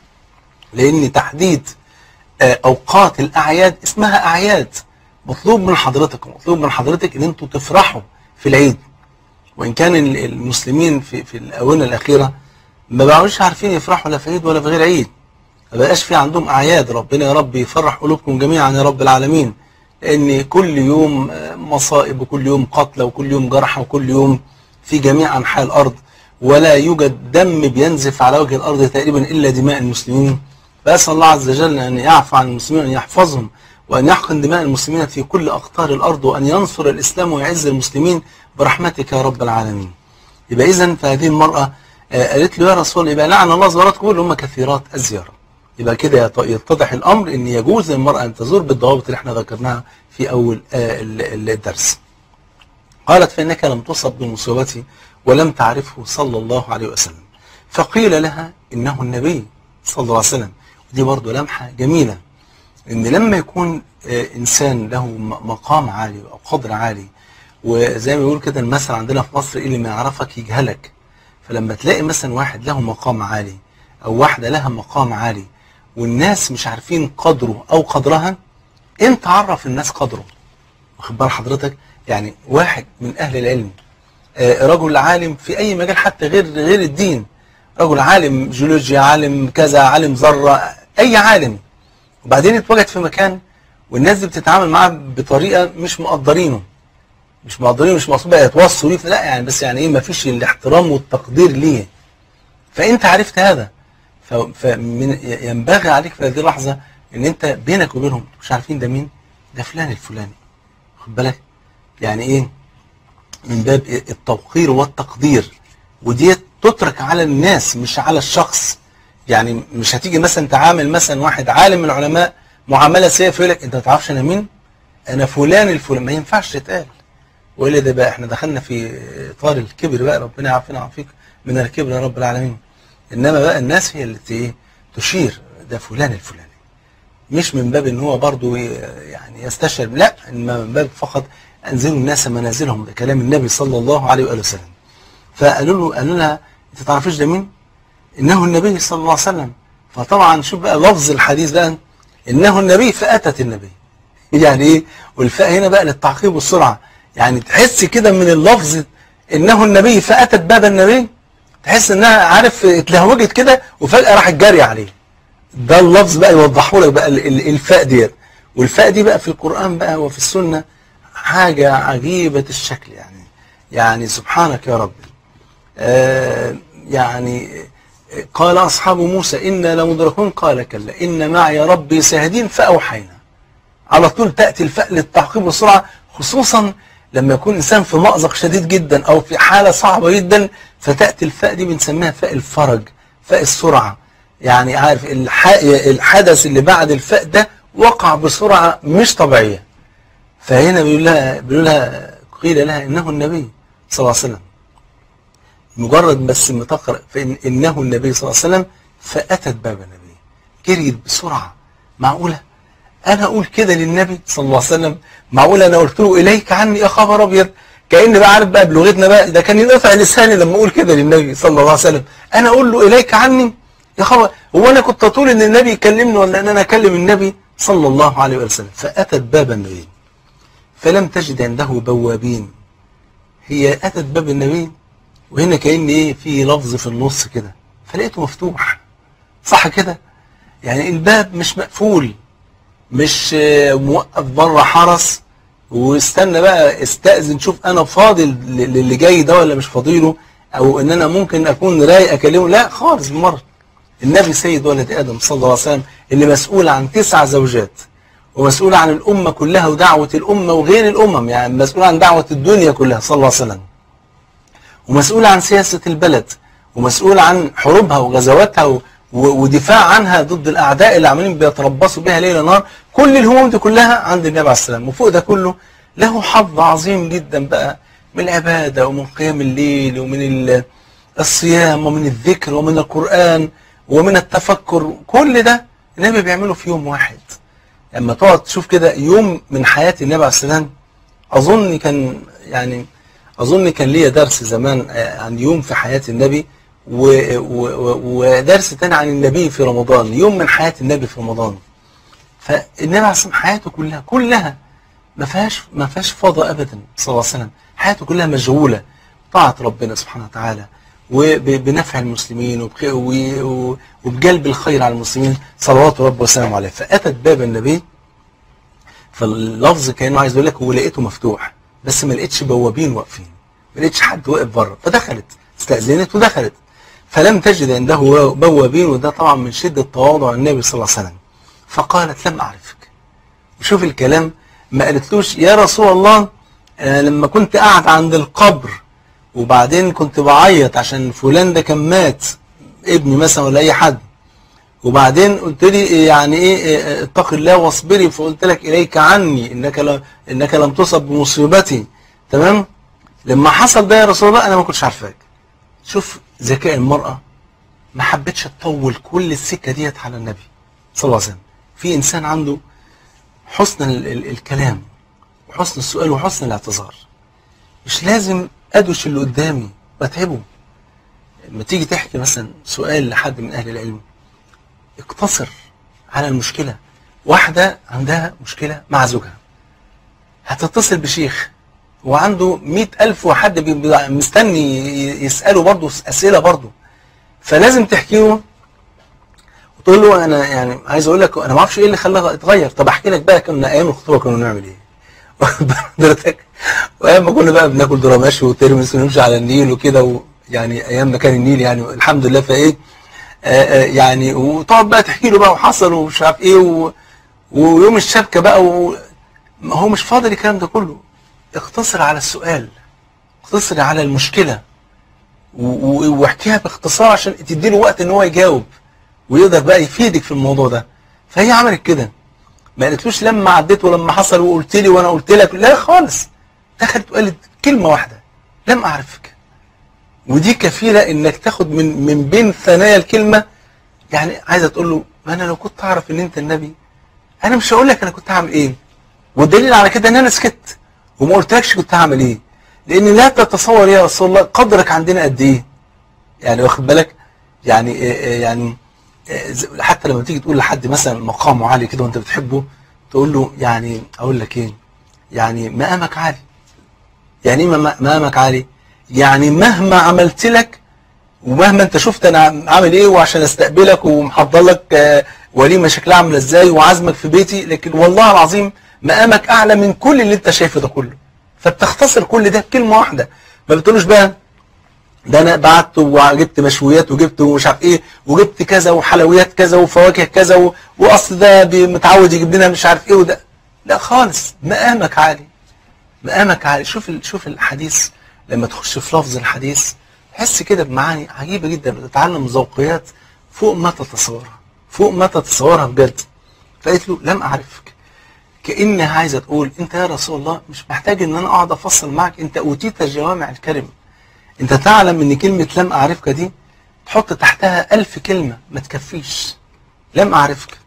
لأن تحديد آه، أوقات الأعياد اسمها أعياد مطلوب من حضرتك مطلوب من حضرتك إن أنتوا تفرحوا في العيد وإن كان ال- المسلمين في, في الآونة الأخيرة ما بقوش عارفين يفرحوا لا في عيد ولا في غير عيد ما بقاش في عندهم أعياد ربنا يا رب يفرح قلوبكم جميعا يا رب العالمين لأن كل يوم آه، مصائب وكل يوم قتلى وكل يوم جرحى وكل يوم في جميع أنحاء الأرض ولا يوجد دم بينزف على وجه الأرض تقريبا إلا دماء المسلمين فأسأل الله عز وجل أن يعفو عن المسلمين وأن يحفظهم وأن يحقن دماء المسلمين في كل أقطار الأرض وأن ينصر الإسلام ويعز المسلمين برحمتك يا رب العالمين يبقى إذا فهذه المرأة آه، قالت له يا رسول الله يبقى لعن الله زوارات قبور اللي هم كثيرات الزيارة يبقى كده يت- يتضح الأمر أن يجوز للمرأة أن تزور بالضوابط اللي احنا ذكرناها في أول آه، ال- الدرس قالت فإنك لم تصب بمصيبتي ولم تعرفه صلى الله عليه وسلم فقيل لها إنه النبي صلى الله عليه وسلم دي برضو لمحة جميلة إن لما يكون آه، إنسان له م- مقام عالي أو قدر عالي وزي ما بيقول كده المثل عندنا في مصر إيه اللي ما يعرفك يجهلك فلما تلاقي مثلا واحد له مقام عالي أو واحدة لها مقام عالي والناس مش عارفين قدره أو قدرها أنت عرف الناس قدره واخد بال حضرتك يعني واحد من أهل العلم آه، رجل عالم في أي مجال حتى غير غير الدين رجل عالم جيولوجيا عالم كذا عالم ذرة أي عالم وبعدين اتوجد في مكان والناس دي بتتعامل معاه بطريقة مش مقدرينه مش مقدرينه مش مقصود بقى يتوصوا ليه لا يعني بس يعني ايه ما فيش الاحترام والتقدير ليه فانت عرفت هذا ف- فمن ينبغي عليك في هذه اللحظة ان انت بينك وبينهم مش عارفين ده مين ده فلان الفلاني خد بالك يعني ايه من باب التوقير والتقدير ودي تترك على الناس مش على الشخص يعني مش هتيجي مثلا تعامل مثلا واحد عالم من العلماء معامله سيئه فيقول لك انت ما تعرفش انا مين انا فلان الفلان ما ينفعش تتقال والا ده بقى احنا دخلنا في اطار الكبر بقى ربنا يعافينا ويعافيك من الكبر يا رب العالمين انما بقى الناس هي اللي ت- ايه تشير ده فلان الفلاني مش من باب ان هو برضو يعني يستشعر لا انما من باب فقط انزلوا الناس منازلهم ده كلام النبي صلى الله عليه واله وسلم فقالوا له قالوا لها انت تعرفيش ده مين؟ انه النبي صلى الله عليه وسلم فطبعا شوف بقى لفظ الحديث ده انه النبي فاتت النبي يعني ايه والفاء هنا بقى للتعقيب والسرعه يعني تحس كده من اللفظ انه النبي فاتت باب النبي تحس انها عارف اتلهوجت كده وفجاه راحت جاريه عليه ده اللفظ بقى يوضحه لك بقى ال- ال- الفاء ديت والفاء دي بقى في القرآن بقى وفي السنة حاجة عجيبة الشكل يعني يعني سبحانك يا رب آه يعني قال أصحاب موسى إنا لمدركون قال كلا إن معي ربي سيهدين فأوحينا على طول تأتي الفاء للتعقيب والسرعة خصوصا لما يكون إنسان في مأزق شديد جدا أو في حالة صعبة جدا فتأتي الفاء دي بنسميها فاء الفرج فاء السرعة يعني عارف الح... الحدث اللي بعد الفاء ده وقع بسرعة مش طبيعية فهنا بيقول لها بيقول لها قيل لها إنه النبي صلى الله عليه وسلم مجرد بس ما تقرأ فإن إنه النبي صلى الله عليه وسلم فأتت باب النبي جريت بسرعة معقولة أنا أقول كده للنبي صلى الله عليه وسلم معقولة أنا قلت له إليك عني يا خبر أبيض كأن بقى عارف بقى بلغتنا بقى ده كان ينقطع لساني لما أقول كده للنبي صلى الله عليه وسلم أنا أقول له إليك عني يا خبر هو أنا كنت أطول إن النبي يكلمني ولا إن أنا أكلم النبي صلى الله عليه وسلم فأتت باب النبي فلم تجد عنده بوابين هي أتت باب النبي وهنا كأن إيه في لفظ في النص كده فلقيته مفتوح صح كده يعني الباب مش مقفول مش آه، موقف بره حرس واستنى بقى استأذن شوف انا فاضل ل- للي جاي ده ولا مش فاضيله او ان انا ممكن اكون رايق اكلمه لا خالص بالمره النبي سيد ولد ادم صلى الله عليه وسلم اللي مسؤول عن تسع زوجات ومسؤول عن الأمة كلها ودعوة الأمة وغير الأمم يعني مسؤول عن دعوة الدنيا كلها صلى الله عليه وسلم ومسؤول عن سياسة البلد ومسؤول عن حروبها وغزواتها و- و- ودفاع عنها ضد الأعداء اللي عاملين بيتربصوا بها ليل نهار كل الهموم دي كلها عند النبي عليه السلام وفوق ده كله له حظ عظيم جدا بقى من العبادة ومن قيام الليل ومن ال- الصيام ومن الذكر ومن القرآن ومن التفكر كل ده النبي بيعمله في يوم واحد لما تقعد تشوف كده يوم من حياة النبي عليه السلام أظن كان يعني أظن كان ليا درس زمان آه، عن يوم في حياة النبي و- و- و- ودرس تاني عن النبي في رمضان يوم من حياة النبي في رمضان فالنبي عليه السلام حياته كلها كلها ما فيهاش ما فيهاش فضاء ابدا صلى الله عليه وسلم حياته كلها مشغوله طاعه ربنا سبحانه وتعالى وبنفع المسلمين وبخ- و- و- وبجلب الخير على المسلمين صلوات ربي وسلامه عليه فاتت باب النبي فاللفظ كانه عايز يقول لك هو لقيته مفتوح بس ما لقيتش بوابين واقفين ما لقيتش حد واقف بره فدخلت استأذنت ودخلت فلم تجد عنده بوابين وده طبعا من شدة تواضع النبي صلى الله عليه وسلم فقالت لم أعرفك وشوف الكلام ما قالتلوش يا رسول الله أنا لما كنت قاعد عند القبر وبعدين كنت بعيط عشان فلان ده كان مات ابني مثلا ولا اي حد وبعدين قلت لي يعني ايه إيه، اتق الله واصبري فقلت لك اليك عني انك لم انك لم تصب بمصيبتي تمام لما حصل ده يا رسول الله انا ما كنتش عارفاك شوف ذكاء المرأة ما حبتش تطول كل السكة ديت على النبي صلى الله عليه وسلم في انسان عنده حسن ال ال الكلام وحسن السؤال وحسن الاعتذار مش لازم ادوش اللي قدامي بتعبه لما تيجي تحكي مثلا سؤال لحد من اهل العلم اقتصر على المشكلة واحدة عندها مشكلة مع زوجها هتتصل بشيخ وعنده مئة ألف وحد بي- بي- مستني ي- يسأله برضه أسئلة برضه فلازم تحكي له وتقول له أنا يعني عايز أقول لك أنا ما أعرفش إيه اللي خلاها اتغير طب أحكي لك بقى كنا أيام الخطوبة كنا بنعمل إيه واخد بال حضرتك وأيام ما كنا بقى بناكل دراماش وترمس ونمشي على النيل وكده و- يعني أيام ما كان النيل يعني الحمد لله فإيه آه، آه، يعني وتقعد بقى تحكي له بقى وحصل ومش عارف ايه و... ويوم الشبكه بقى و... ما هو مش فاضل الكلام ده كله اقتصر على السؤال اقتصر على المشكله و... و... واحكيها باختصار عشان تدي له وقت ان هو يجاوب ويقدر بقى يفيدك في الموضوع ده فهي عملت كده ما قالتلوش لما عديت ولما حصل وقلت لي وانا قلت لك لا خالص دخلت وقالت كلمه واحده لم اعرفك ودي كفيله انك تاخد من من بين ثنايا الكلمه يعني عايزه تقول له ما انا لو كنت اعرف ان انت النبي انا مش هقول لك انا كنت هعمل ايه والدليل على كده ان انا سكت وما قلتلكش كنت هعمل ايه لان لا تتصور يا رسول الله قدرك عندنا قد ايه يعني واخد بالك يعني آه، آه، يعني آه، ز- حتى لما تيجي تقول لحد مثلا مقامه عالي كده وانت بتحبه تقول له يعني اقول لك ايه يعني مقامك عالي يعني ايه مم- مقامك عالي يعني مهما عملت لك ومهما انت شفت انا عم- عامل ايه وعشان استقبلك ومحضر لك آه، وليمه شكلها عامله ازاي وعازمك في بيتي لكن والله العظيم مقامك اعلى من كل اللي انت شايفه ده كله فبتختصر كل ده بكلمه واحده ما بتقولوش بقى ده انا بعت وجبت مشويات وجبت مش عارف ايه وجبت كذا وحلويات كذا وفواكه كذا و... واصل ده بي- متعود يجيب لنا مش عارف ايه وده لا خالص مقامك عالي مقامك عالي شوف ال... شوف الحديث لما تخش في لفظ الحديث تحس كده بمعاني عجيبه جدا بتتعلم ذوقيات فوق ما تتصورها فوق ما تتصورها بجد فقالت له لم اعرفك كانها عايزه تقول انت يا رسول الله مش محتاج ان انا اقعد افصل معك انت اوتيت جوامع الكلم انت تعلم ان كلمه لم اعرفك دي تحط تحتها ألف كلمه ما تكفيش لم اعرفك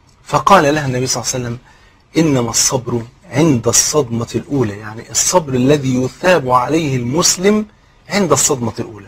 فقال لها النبي صلى الله عليه وسلم انما الصبر عند الصدمه الاولى يعني الصبر الذي يثاب عليه المسلم عند الصدمه الاولى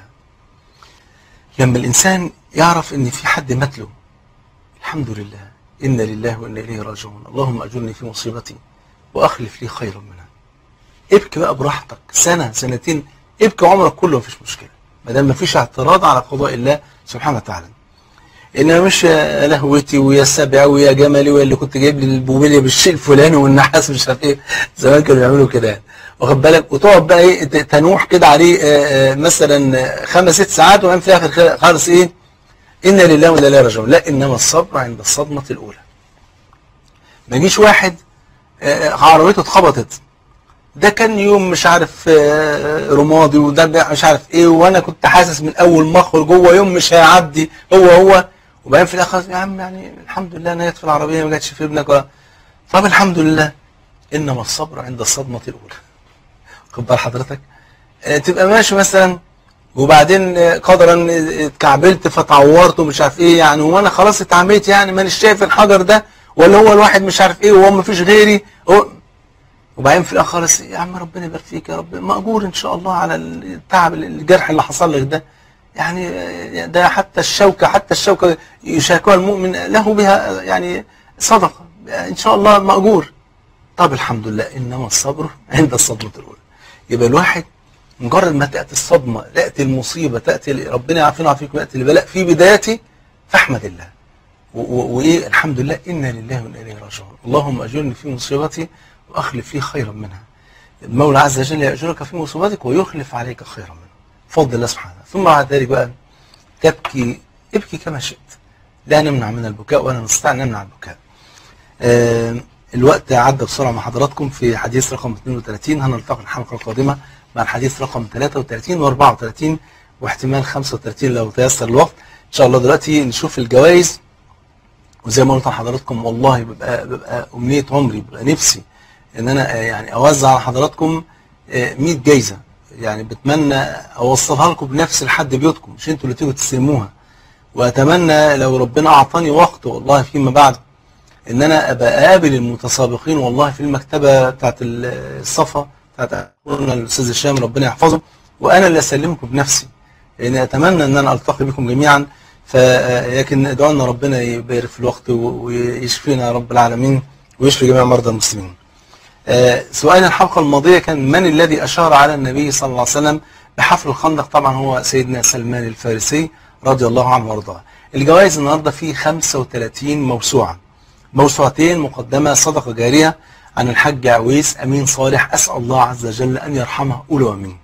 لما الانسان يعرف ان في حد مات له الحمد لله إنا لله وإنا إليه راجعون اللهم أجرني في مصيبتي وأخلف لي خيرا منها ابكي بقى براحتك سنة سنتين ابكي عمرك كله مفيش مشكلة ما دام مفيش اعتراض على قضاء الله سبحانه وتعالى انما مش يا لهوتي ويا سبع ويا جملي ويا اللي كنت جايب لي البوبيليا بالشيء الفلاني والنحاس مش عارف ايه زمان كانوا بيعملوا كده يعني واخد بالك وتقعد بقى ايه ت- تنوح كده عليه آه، آه، مثلا آه، خمس ست ساعات وبعدين في الاخر خالص ايه انا لله وانا اليه راجعون لا انما الصبر عند الصدمه الاولى ما يجيش واحد آه، عربيته اتخبطت ده كان يوم مش عارف آه، رمادي وده بقى مش عارف ايه وانا كنت حاسس من اول ما اخرج جوه يوم مش هيعدي هو هو وبعدين في الاخر يا عم يعني الحمد لله انا جت في العربيه ما جاتش في ابنك ولا طب الحمد لله انما الصبر عند الصدمه الاولى خد بال حضرتك آه، تبقى ماشي مثلا وبعدين آه، قدرا آه، اتكعبلت فتعورت ومش عارف ايه يعني وانا خلاص اتعميت يعني مانيش شايف الحجر ده ولا هو الواحد مش عارف ايه وهو ما فيش غيري هو وبعدين في الاخر خالص يا عم ربنا يبارك فيك يا رب مأجور ان شاء الله على التعب الجرح اللي حصل لك ده يعني آه، ده حتى الشوكة حتى الشوكة يشاكوها المؤمن له بها يعني صدقة ان شاء الله مأجور طب الحمد لله انما الصبر عند الصدمة الاولى يبقى الواحد مجرد ما تأتي الصدمة تأتي المصيبة تأتي ربنا يعافينا ويعافيكم يأتي البلاء في بدايته فاحمد الله و- و- وايه الحمد لله انا لله وانا اليه راجعون اللهم اجرني في مصيبتي واخلف لي خيرا منها المولى عز وجل يأجرك في مصيبتك ويخلف عليك خيرا منها بفضل الله سبحانه ثم بعد ذلك بقى تبكي ابكي كما شئت لا نمنع من البكاء ولا نستطيع ان نمنع البكاء آه، الوقت عدى بسرعة مع حضراتكم في حديث رقم 32 هنلتقي الحلقة القادمة مع الحديث رقم 33 و34 واحتمال 35 لو تيسر الوقت ان شاء الله دلوقتي نشوف الجوائز وزي ما قلت لحضراتكم والله بيبقى بيبقى امنيه عمري بيبقى نفسي ان انا آه، يعني اوزع على حضراتكم آه، 100 جايزه يعني بتمنى اوصلها لكم بنفس لحد بيوتكم مش انتوا اللي تيجوا تستلموها واتمنى لو ربنا اعطاني وقت والله فيما بعد ان انا ابقى اقابل المتسابقين والله في المكتبه بتاعت الصفا بتاعت اخونا الاستاذ هشام ربنا يحفظه وانا اللي اسلمكم بنفسي لان اتمنى ان انا التقي بكم جميعا ف لكن ادعوا لنا ربنا يبارك في الوقت و- ويشفينا يا رب العالمين ويشفي جميع مرضى المسلمين. آه، سؤال الحلقه الماضيه كان من الذي اشار على النبي صلى الله عليه وسلم بحفر الخندق طبعا هو سيدنا سلمان الفارسي رضي الله عنه وارضاه. الجوائز النهارده فيه 35 موسوعه. موسوعتين مقدمه صدقه جاريه عن الحاج عويس امين صالح اسال الله عز وجل ان يرحمه قولوا امين.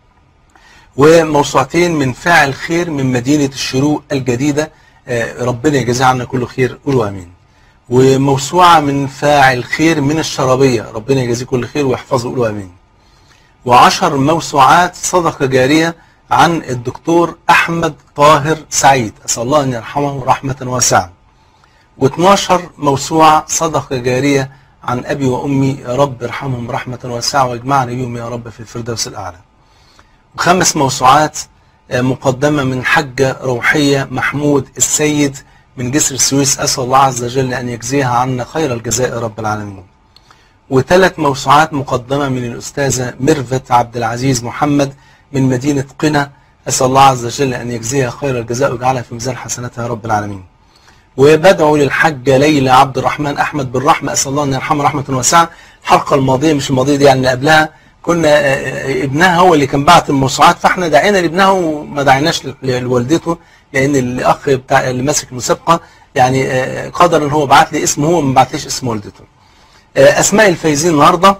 وموسوعتين من فاعل خير من مدينة الشروق الجديدة آه، ربنا يجزيه عنا كل خير قولوا امين وموسوعة من فاعل خير من الشرابية ربنا يجزيه كل خير ويحفظه قولوا امين وعشر موسوعات صدقة جارية عن الدكتور أحمد طاهر سعيد أسأل الله أن يرحمه رحمة واسعة و12 موسوعة صدقة جارية عن أبي وأمي يا رب ارحمهم رحمة واسعة واجمعنا بهم يا رب في الفردوس الأعلى وخمس موسوعات آه، مقدمة من حجة روحية محمود السيد من جسر السويس أسأل الله عز وجل أن يجزيها عنا خير الجزاء يا رب العالمين وثلاث موسوعات مقدمة من الأستاذة ميرفت عبد العزيز محمد من مدينة قنا أسأل الله عز وجل أن يجزيها خير الجزاء ويجعلها في ميزان حسناتها يا رب العالمين وبدعو للحاجة ليلى عبد الرحمن أحمد بالرحمة أسأل الله أن يرحمها رحمة واسعة الحلقة الماضية مش الماضية دي يعني اللي قبلها كنا آه، آه، ابنها هو اللي كان بعت الموسوعات فاحنا دعينا لابنها وما دعيناش ل- لوالدته لأن الأخ بتاع اللي ماسك المسابقة يعني آه، قدر إن هو بعت لي اسمه هو ما بعتليش اسم والدته آه، أسماء الفايزين النهارده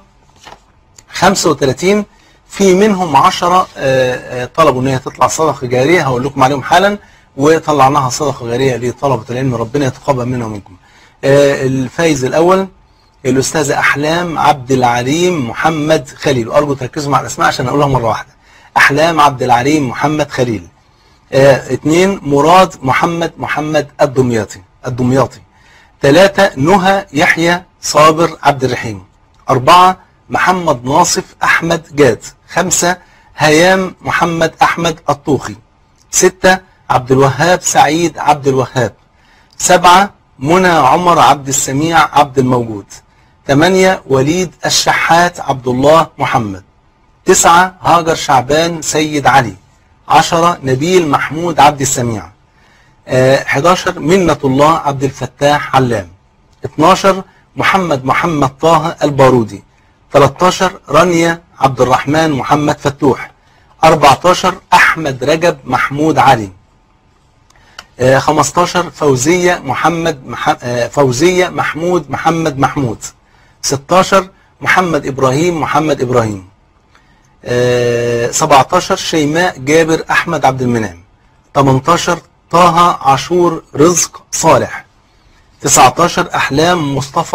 35 في منهم 10 طلبوا ان هي تطلع صدقه جاريه هقول لكم عليهم حالا وطلعناها صدقه جاريه لطلبه العلم ربنا يتقبل منا ومنكم. آه، الفايز الاول الاستاذه احلام عبد العليم محمد خليل وارجو تركزوا مع الاسماء عشان اقولها مره واحده. احلام عبد العليم محمد خليل. آه، اثنين مراد محمد محمد الدمياطي الدمياطي. ثلاثة نهى يحيى صابر عبد الرحيم أربعة محمد ناصف أحمد جاد خمسة هيام محمد أحمد الطوخي ستة عبد الوهاب سعيد عبد الوهاب سبعة منى عمر عبد السميع عبد الموجود ثمانية وليد الشحات عبد الله محمد تسعة هاجر شعبان سيد علي عشرة نبيل محمود عبد السميع آه، 11 منة الله عبد الفتاح علام 12 محمد محمد طه البارودي 13 رانيا عبد الرحمن محمد فتوح 14 أحمد رجب محمود علي آه، 15 فوزية محمد مح... آه، فوزية محمود محمد محمود 16 محمد إبراهيم محمد إبراهيم آه، 17 شيماء جابر أحمد عبد المنعم 18 طه عاشور رزق صالح 19 أحلام مصطفى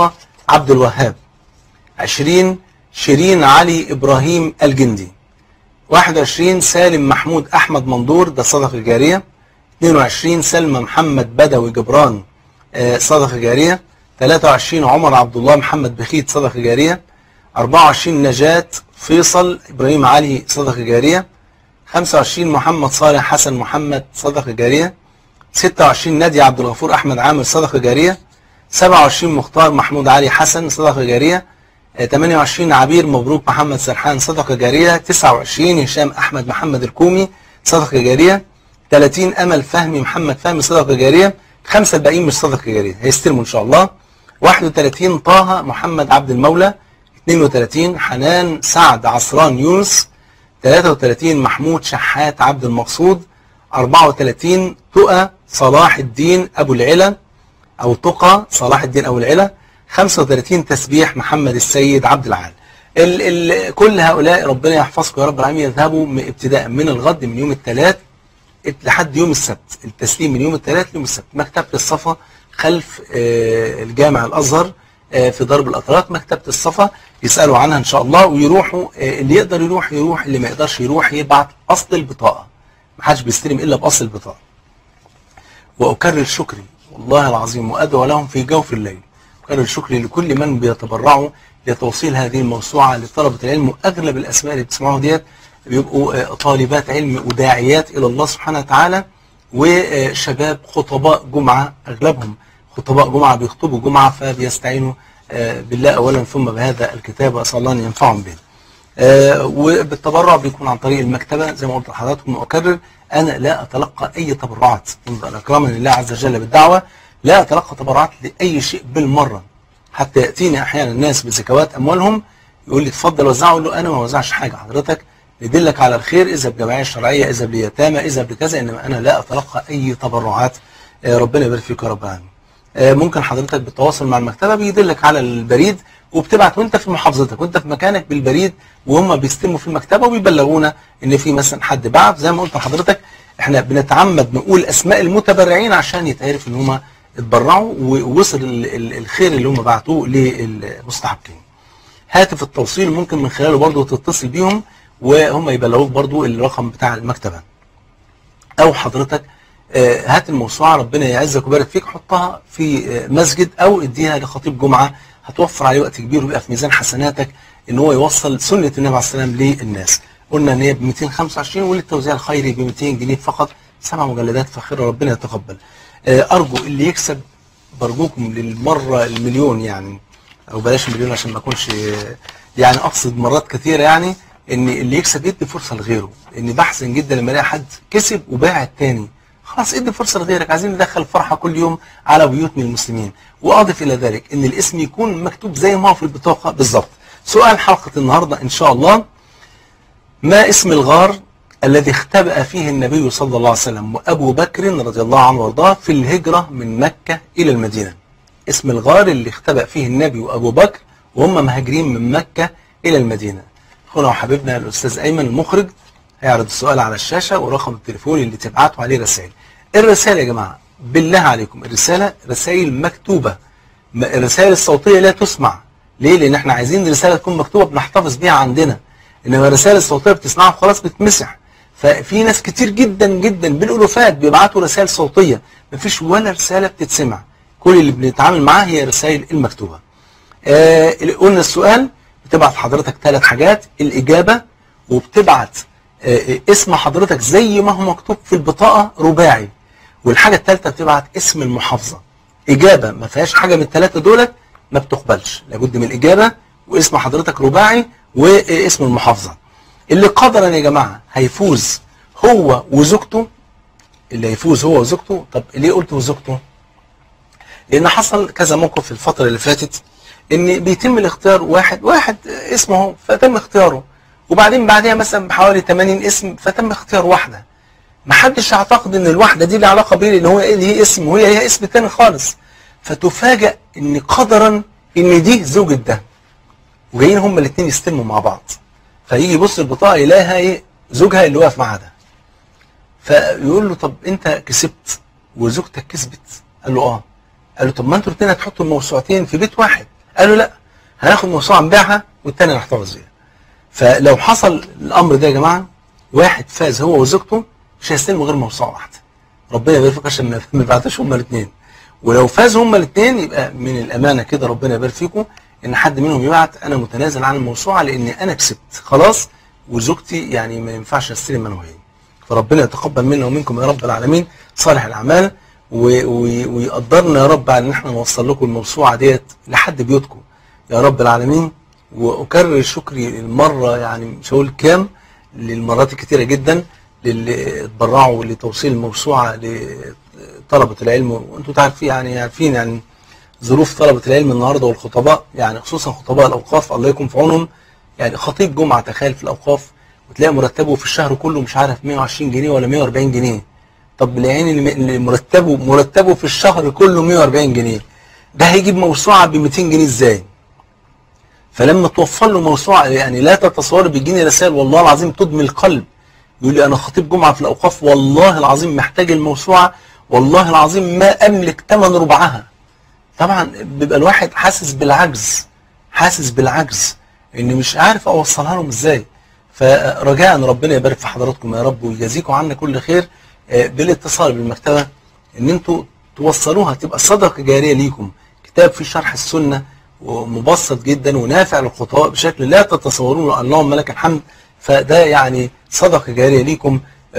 عبد الوهاب 20 شيرين علي إبراهيم الجندي 21 سالم محمود أحمد منظور ده صدقة جارية 22 سلمى محمد بدوي جبران آه، صدقة جارية 23 عمر عبد الله محمد بخيت صدقة جارية 24 نجاة فيصل إبراهيم علي صدقة جارية 25 محمد صالح حسن محمد صدقة جارية 26 نادي عبد الغفور أحمد عامر صدقة جارية 27 مختار محمود علي حسن صدقة جارية آه، 28 عبير مبروك محمد سرحان صدقة جارية 29 هشام أحمد محمد الكومي صدقة جارية 30 أمل فهمي محمد فهمي صدقة جارية خمسة الباقيين مش صدقة جارية هيستلموا إن شاء الله 31 طه محمد عبد المولى 32 حنان سعد عصران يونس 33 محمود شحات عبد المقصود 34 تقى صلاح الدين أبو العلا أو تقى صلاح الدين أبو العلا 35 تسبيح محمد السيد عبد العال ال ال كل هؤلاء ربنا يحفظكم يا رب العالمين يذهبوا م- ابتداء من الغد من يوم الثلاث لحد يوم السبت التسليم من يوم الثلاث ليوم السبت مكتبة الصفا خلف آه، الجامع الأزهر آه، في درب الأطراق مكتبة الصفا يسألوا عنها إن شاء الله ويروحوا آه، اللي يقدر يروح يروح اللي ما يقدرش يروح يبعت أصل البطاقة ما حدش بيستلم إلا بأصل البطاقة وأكرر شكري والله العظيم وأدعو لهم في جوف الليل أكرر شكري لكل من بيتبرعوا لتوصيل هذه الموسوعة لطلبة العلم وأغلب الأسماء اللي بتسمعوا ديت بيبقوا آه، طالبات علم وداعيات إلى الله سبحانه وتعالى وشباب خطباء جمعة أغلبهم خطباء جمعة بيخطبوا جمعة فبيستعينوا آه، بالله أولا ثم بهذا الكتاب وأسأل الله أن ينفعهم به آه، وبالتبرع بيكون عن طريق المكتبة زي ما قلت لحضراتكم وأكرر أنا لا أتلقى أي تبرعات منذ أن أكرمني الله عز وجل بالدعوة لا أتلقى تبرعات لأي شيء بالمرة حتى يأتيني أحيانا الناس بزكوات أموالهم يقول لي اتفضل وزعه أقول له أنا ما وزعش حاجة حضرتك ندلك على الخير إذا بجمعية الشرعية إذا باليتامى إذا بكذا إنما أنا لا أتلقى أي تبرعات آه، ربنا يبارك فيك يا رب العالمين آه، ممكن حضرتك بالتواصل مع المكتبة بيدلك على البريد وبتبعت وانت في محافظتك وانت في مكانك بالبريد وهم بيستلموا في المكتبة وبيبلغونا ان في مثلا حد بعت زي ما قلت لحضرتك احنا بنتعمد نقول اسماء المتبرعين عشان يتعرف ان هم اتبرعوا ووصل ال- ال- الخير اللي هم بعتوه للمستحقين هاتف التوصيل ممكن من خلاله برضو تتصل بيهم وهم يبلغوك برضو الرقم بتاع المكتبة او حضرتك آه، هات الموسوعة ربنا يعزك ويبارك فيك حطها في آه، مسجد او اديها لخطيب جمعة هتوفر عليه وقت كبير ويبقى في ميزان حسناتك ان هو يوصل سنة النبي عليه السلام للناس قلنا ان هي ب 225 وللتوزيع الخيري ب 200 جنيه فقط سبع مجلدات فاخرة ربنا يتقبل آه، ارجو اللي يكسب برجوكم للمرة المليون يعني او بلاش مليون عشان ما اكونش آه، يعني اقصد مرات كثيرة يعني ان اللي يكسب يدي فرصة لغيره اني بحزن جدا لما الاقي حد كسب وباع التاني خلاص ادي فرصة لغيرك عايزين ندخل فرحة كل يوم على بيوت من المسلمين واضف الى ذلك ان الاسم يكون مكتوب زي ما هو في البطاقة بالظبط سؤال حلقة النهاردة ان شاء الله ما اسم الغار الذي اختبأ فيه النبي صلى الله عليه وسلم وأبو بكر رضي الله عنه وارضاه في الهجرة من مكة إلى المدينة اسم الغار اللي اختبأ فيه النبي وأبو بكر وهم مهاجرين من مكة إلى المدينة أخونا وحبيبنا الأستاذ أيمن المخرج هيعرض السؤال على الشاشة ورقم التليفون اللي تبعتوا عليه رسائل الرسالة يا جماعة بالله عليكم الرسالة رسائل مكتوبة م- الرسائل الصوتية لا تسمع ليه؟ لأن احنا عايزين الرسالة تكون مكتوبة بنحتفظ بيها عندنا إنما الرسائل الصوتية بتسمعها خلاص بتمسح ففي ناس كتير جدا جدا بالألوفات بيبعتوا رسائل صوتية مفيش ولا رسالة بتتسمع كل اللي بنتعامل معاه هي الرسائل المكتوبة آه اللي قلنا السؤال بتبعت حضرتك ثلاث حاجات الإجابة وبتبعت آه اسم حضرتك زي ما هو مكتوب في البطاقة رباعي والحاجة الثالثة بتبعت اسم المحافظة إجابة ما فيهاش حاجة من الثلاثة دولت ما بتقبلش لابد من الإجابة واسم حضرتك رباعي واسم المحافظة اللي قدرا يا جماعة هيفوز هو وزوجته اللي هيفوز هو وزوجته طب ليه قلت وزوجته لان حصل كذا موقف في الفتره اللي فاتت ان بيتم الاختيار واحد واحد اسمه فتم اختياره وبعدين بعدها مثلا بحوالي 80 اسم فتم اختيار واحده ما حدش يعتقد ان الواحده دي لها علاقه بيه لان هو ليه اسم وهي ليها اسم تاني خالص فتفاجأ ان قدرا ان دي زوجة ده وجايين هما الاثنين يستلموا مع بعض فيجي يبص البطاقه يلاقيها ايه زوجها اللي واقف معاها ده فيقول له طب انت كسبت وزوجتك كسبت قال له اه قال له طب ما انتوا الاثنين هتحطوا الموسوعتين في بيت واحد قالوا لا هناخد موسوعه نبيعها والتاني نحتفظ بيها فلو حصل الامر ده يا جماعه واحد فاز هو وزوجته مش هيستلموا غير موسوعه واحده ربنا يبارك فيك عشان ما يبعتوش هما الاثنين ولو فازوا هما الاثنين يبقى من الامانه كده ربنا يبارك فيكم ان حد منهم يبعت انا متنازل عن الموسوعه لان انا كسبت خلاص وزوجتي يعني ما ينفعش استلم انا وهي فربنا يتقبل منا ومنكم يا رب العالمين صالح الاعمال ويقدرنا يا رب على ان احنا نوصل لكم الموسوعه ديت لحد بيوتكم يا رب العالمين واكرر شكري المره يعني مش هقول كام للمرات الكتيره جدا للي اتبرعوا لتوصيل الموسوعه لطلبه العلم وانتم تعرفين يعني عارفين يعني ظروف طلبه العلم النهارده والخطباء يعني خصوصا خطباء الاوقاف الله يكون في عونهم يعني خطيب جمعه تخيل في الاوقاف وتلاقي مرتبه في الشهر كله مش عارف 120 جنيه ولا 140 جنيه طب العين اللي مرتبه مرتبه في الشهر كله 140 جنيه ده هيجيب موسوعه ب 200 جنيه ازاي؟ فلما توفر له موسوعه يعني لا تتصور بيجيني رسائل والله العظيم تدمي القلب يقول لي انا خطيب جمعه في الاوقاف والله العظيم محتاج الموسوعه والله العظيم ما املك ثمن ربعها طبعا بيبقى الواحد حاسس بالعجز حاسس بالعجز اني مش عارف اوصلها لهم ازاي فرجاء ربنا يبارك في حضراتكم يا رب ويجازيكم عنا كل خير بالاتصال بالمكتبه ان انتوا توصلوها تبقى صدقه جاريه ليكم كتاب فيه شرح السنه ومبسط جدا ونافع للخطباء بشكل لا تتصورون اللهم لك الحمد فده يعني صدقه جاريه ليكم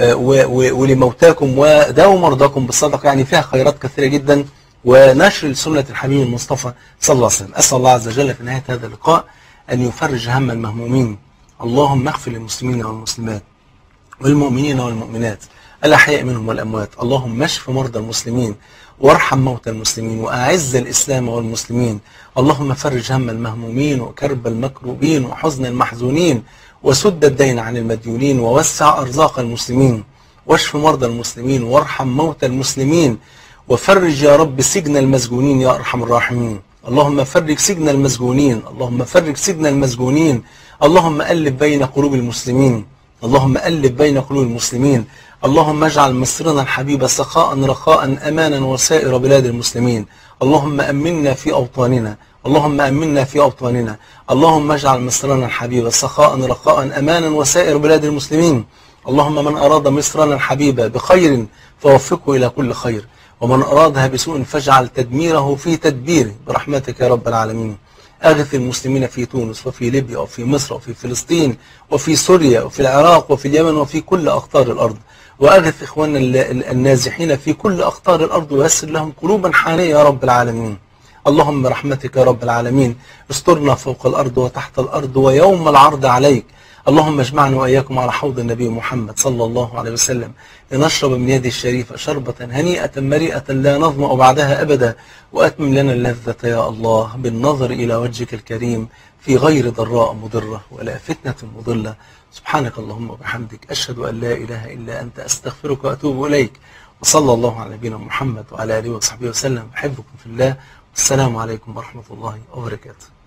ولموتاكم وداووا مرضاكم بالصدقه يعني فيها خيرات كثيره جدا ونشر سنه الحبيب المصطفى صلى الله عليه وسلم اسال الله عز وجل في نهايه هذا اللقاء ان يفرج هم المهمومين اللهم اغفر للمسلمين والمسلمات والمؤمنين والمؤمنات الأحياء منهم والأموات اللهم اشف مرضى المسلمين وارحم موتى المسلمين وأعز الإسلام والمسلمين اللهم فرج هم المهمومين وكرب المكروبين وحزن المحزونين وسد الدين عن المديونين ووسع أرزاق المسلمين واشف مرضى المسلمين وارحم موتى المسلمين وفرج يا رب سجن المسجونين يا أرحم الراحمين اللهم فرج سجن المسجونين اللهم فرج سجن المسجونين اللهم ألف بين قلوب المسلمين اللهم ألف بين قلوب المسلمين اللهم اجعل مصرنا الحبيب سخاء رخاء أمانا وسائر بلاد المسلمين اللهم أمنا في أوطاننا اللهم أمنا في أوطاننا اللهم اجعل مصرنا الحبيب سخاء رخاء أمانا وسائر بلاد المسلمين اللهم من أراد مصرنا الحبيبة بخير فوفقه إلى كل خير ومن أرادها بسوء فاجعل تدميره في تدبيره برحمتك يا رب العالمين أغث المسلمين في تونس وفي ليبيا وفي مصر وفي فلسطين وفي سوريا وفي العراق وفي اليمن وفي كل أقطار الأرض وأغث إخواننا النازحين في كل أقطار الأرض ويسر لهم قلوبا حانية يا رب العالمين اللهم برحمتك يا رب العالمين استرنا فوق الأرض وتحت الأرض ويوم العرض عليك اللهم اجمعنا وإياكم على حوض النبي محمد صلى الله عليه وسلم لنشرب من يده الشريفة شربة هنيئة مريئة لا نظمأ بعدها أبدا وأتمم لنا اللذة يا الله بالنظر إلى وجهك الكريم في غير ضراء مضرة ولا فتنة مضلة سبحانك اللهم وبحمدك أشهد أن لا إله إلا أنت أستغفرك وأتوب إليك وصلى الله على نبينا محمد وعلى آله وصحبه وسلم أحبكم في الله والسلام عليكم ورحمة الله وبركاته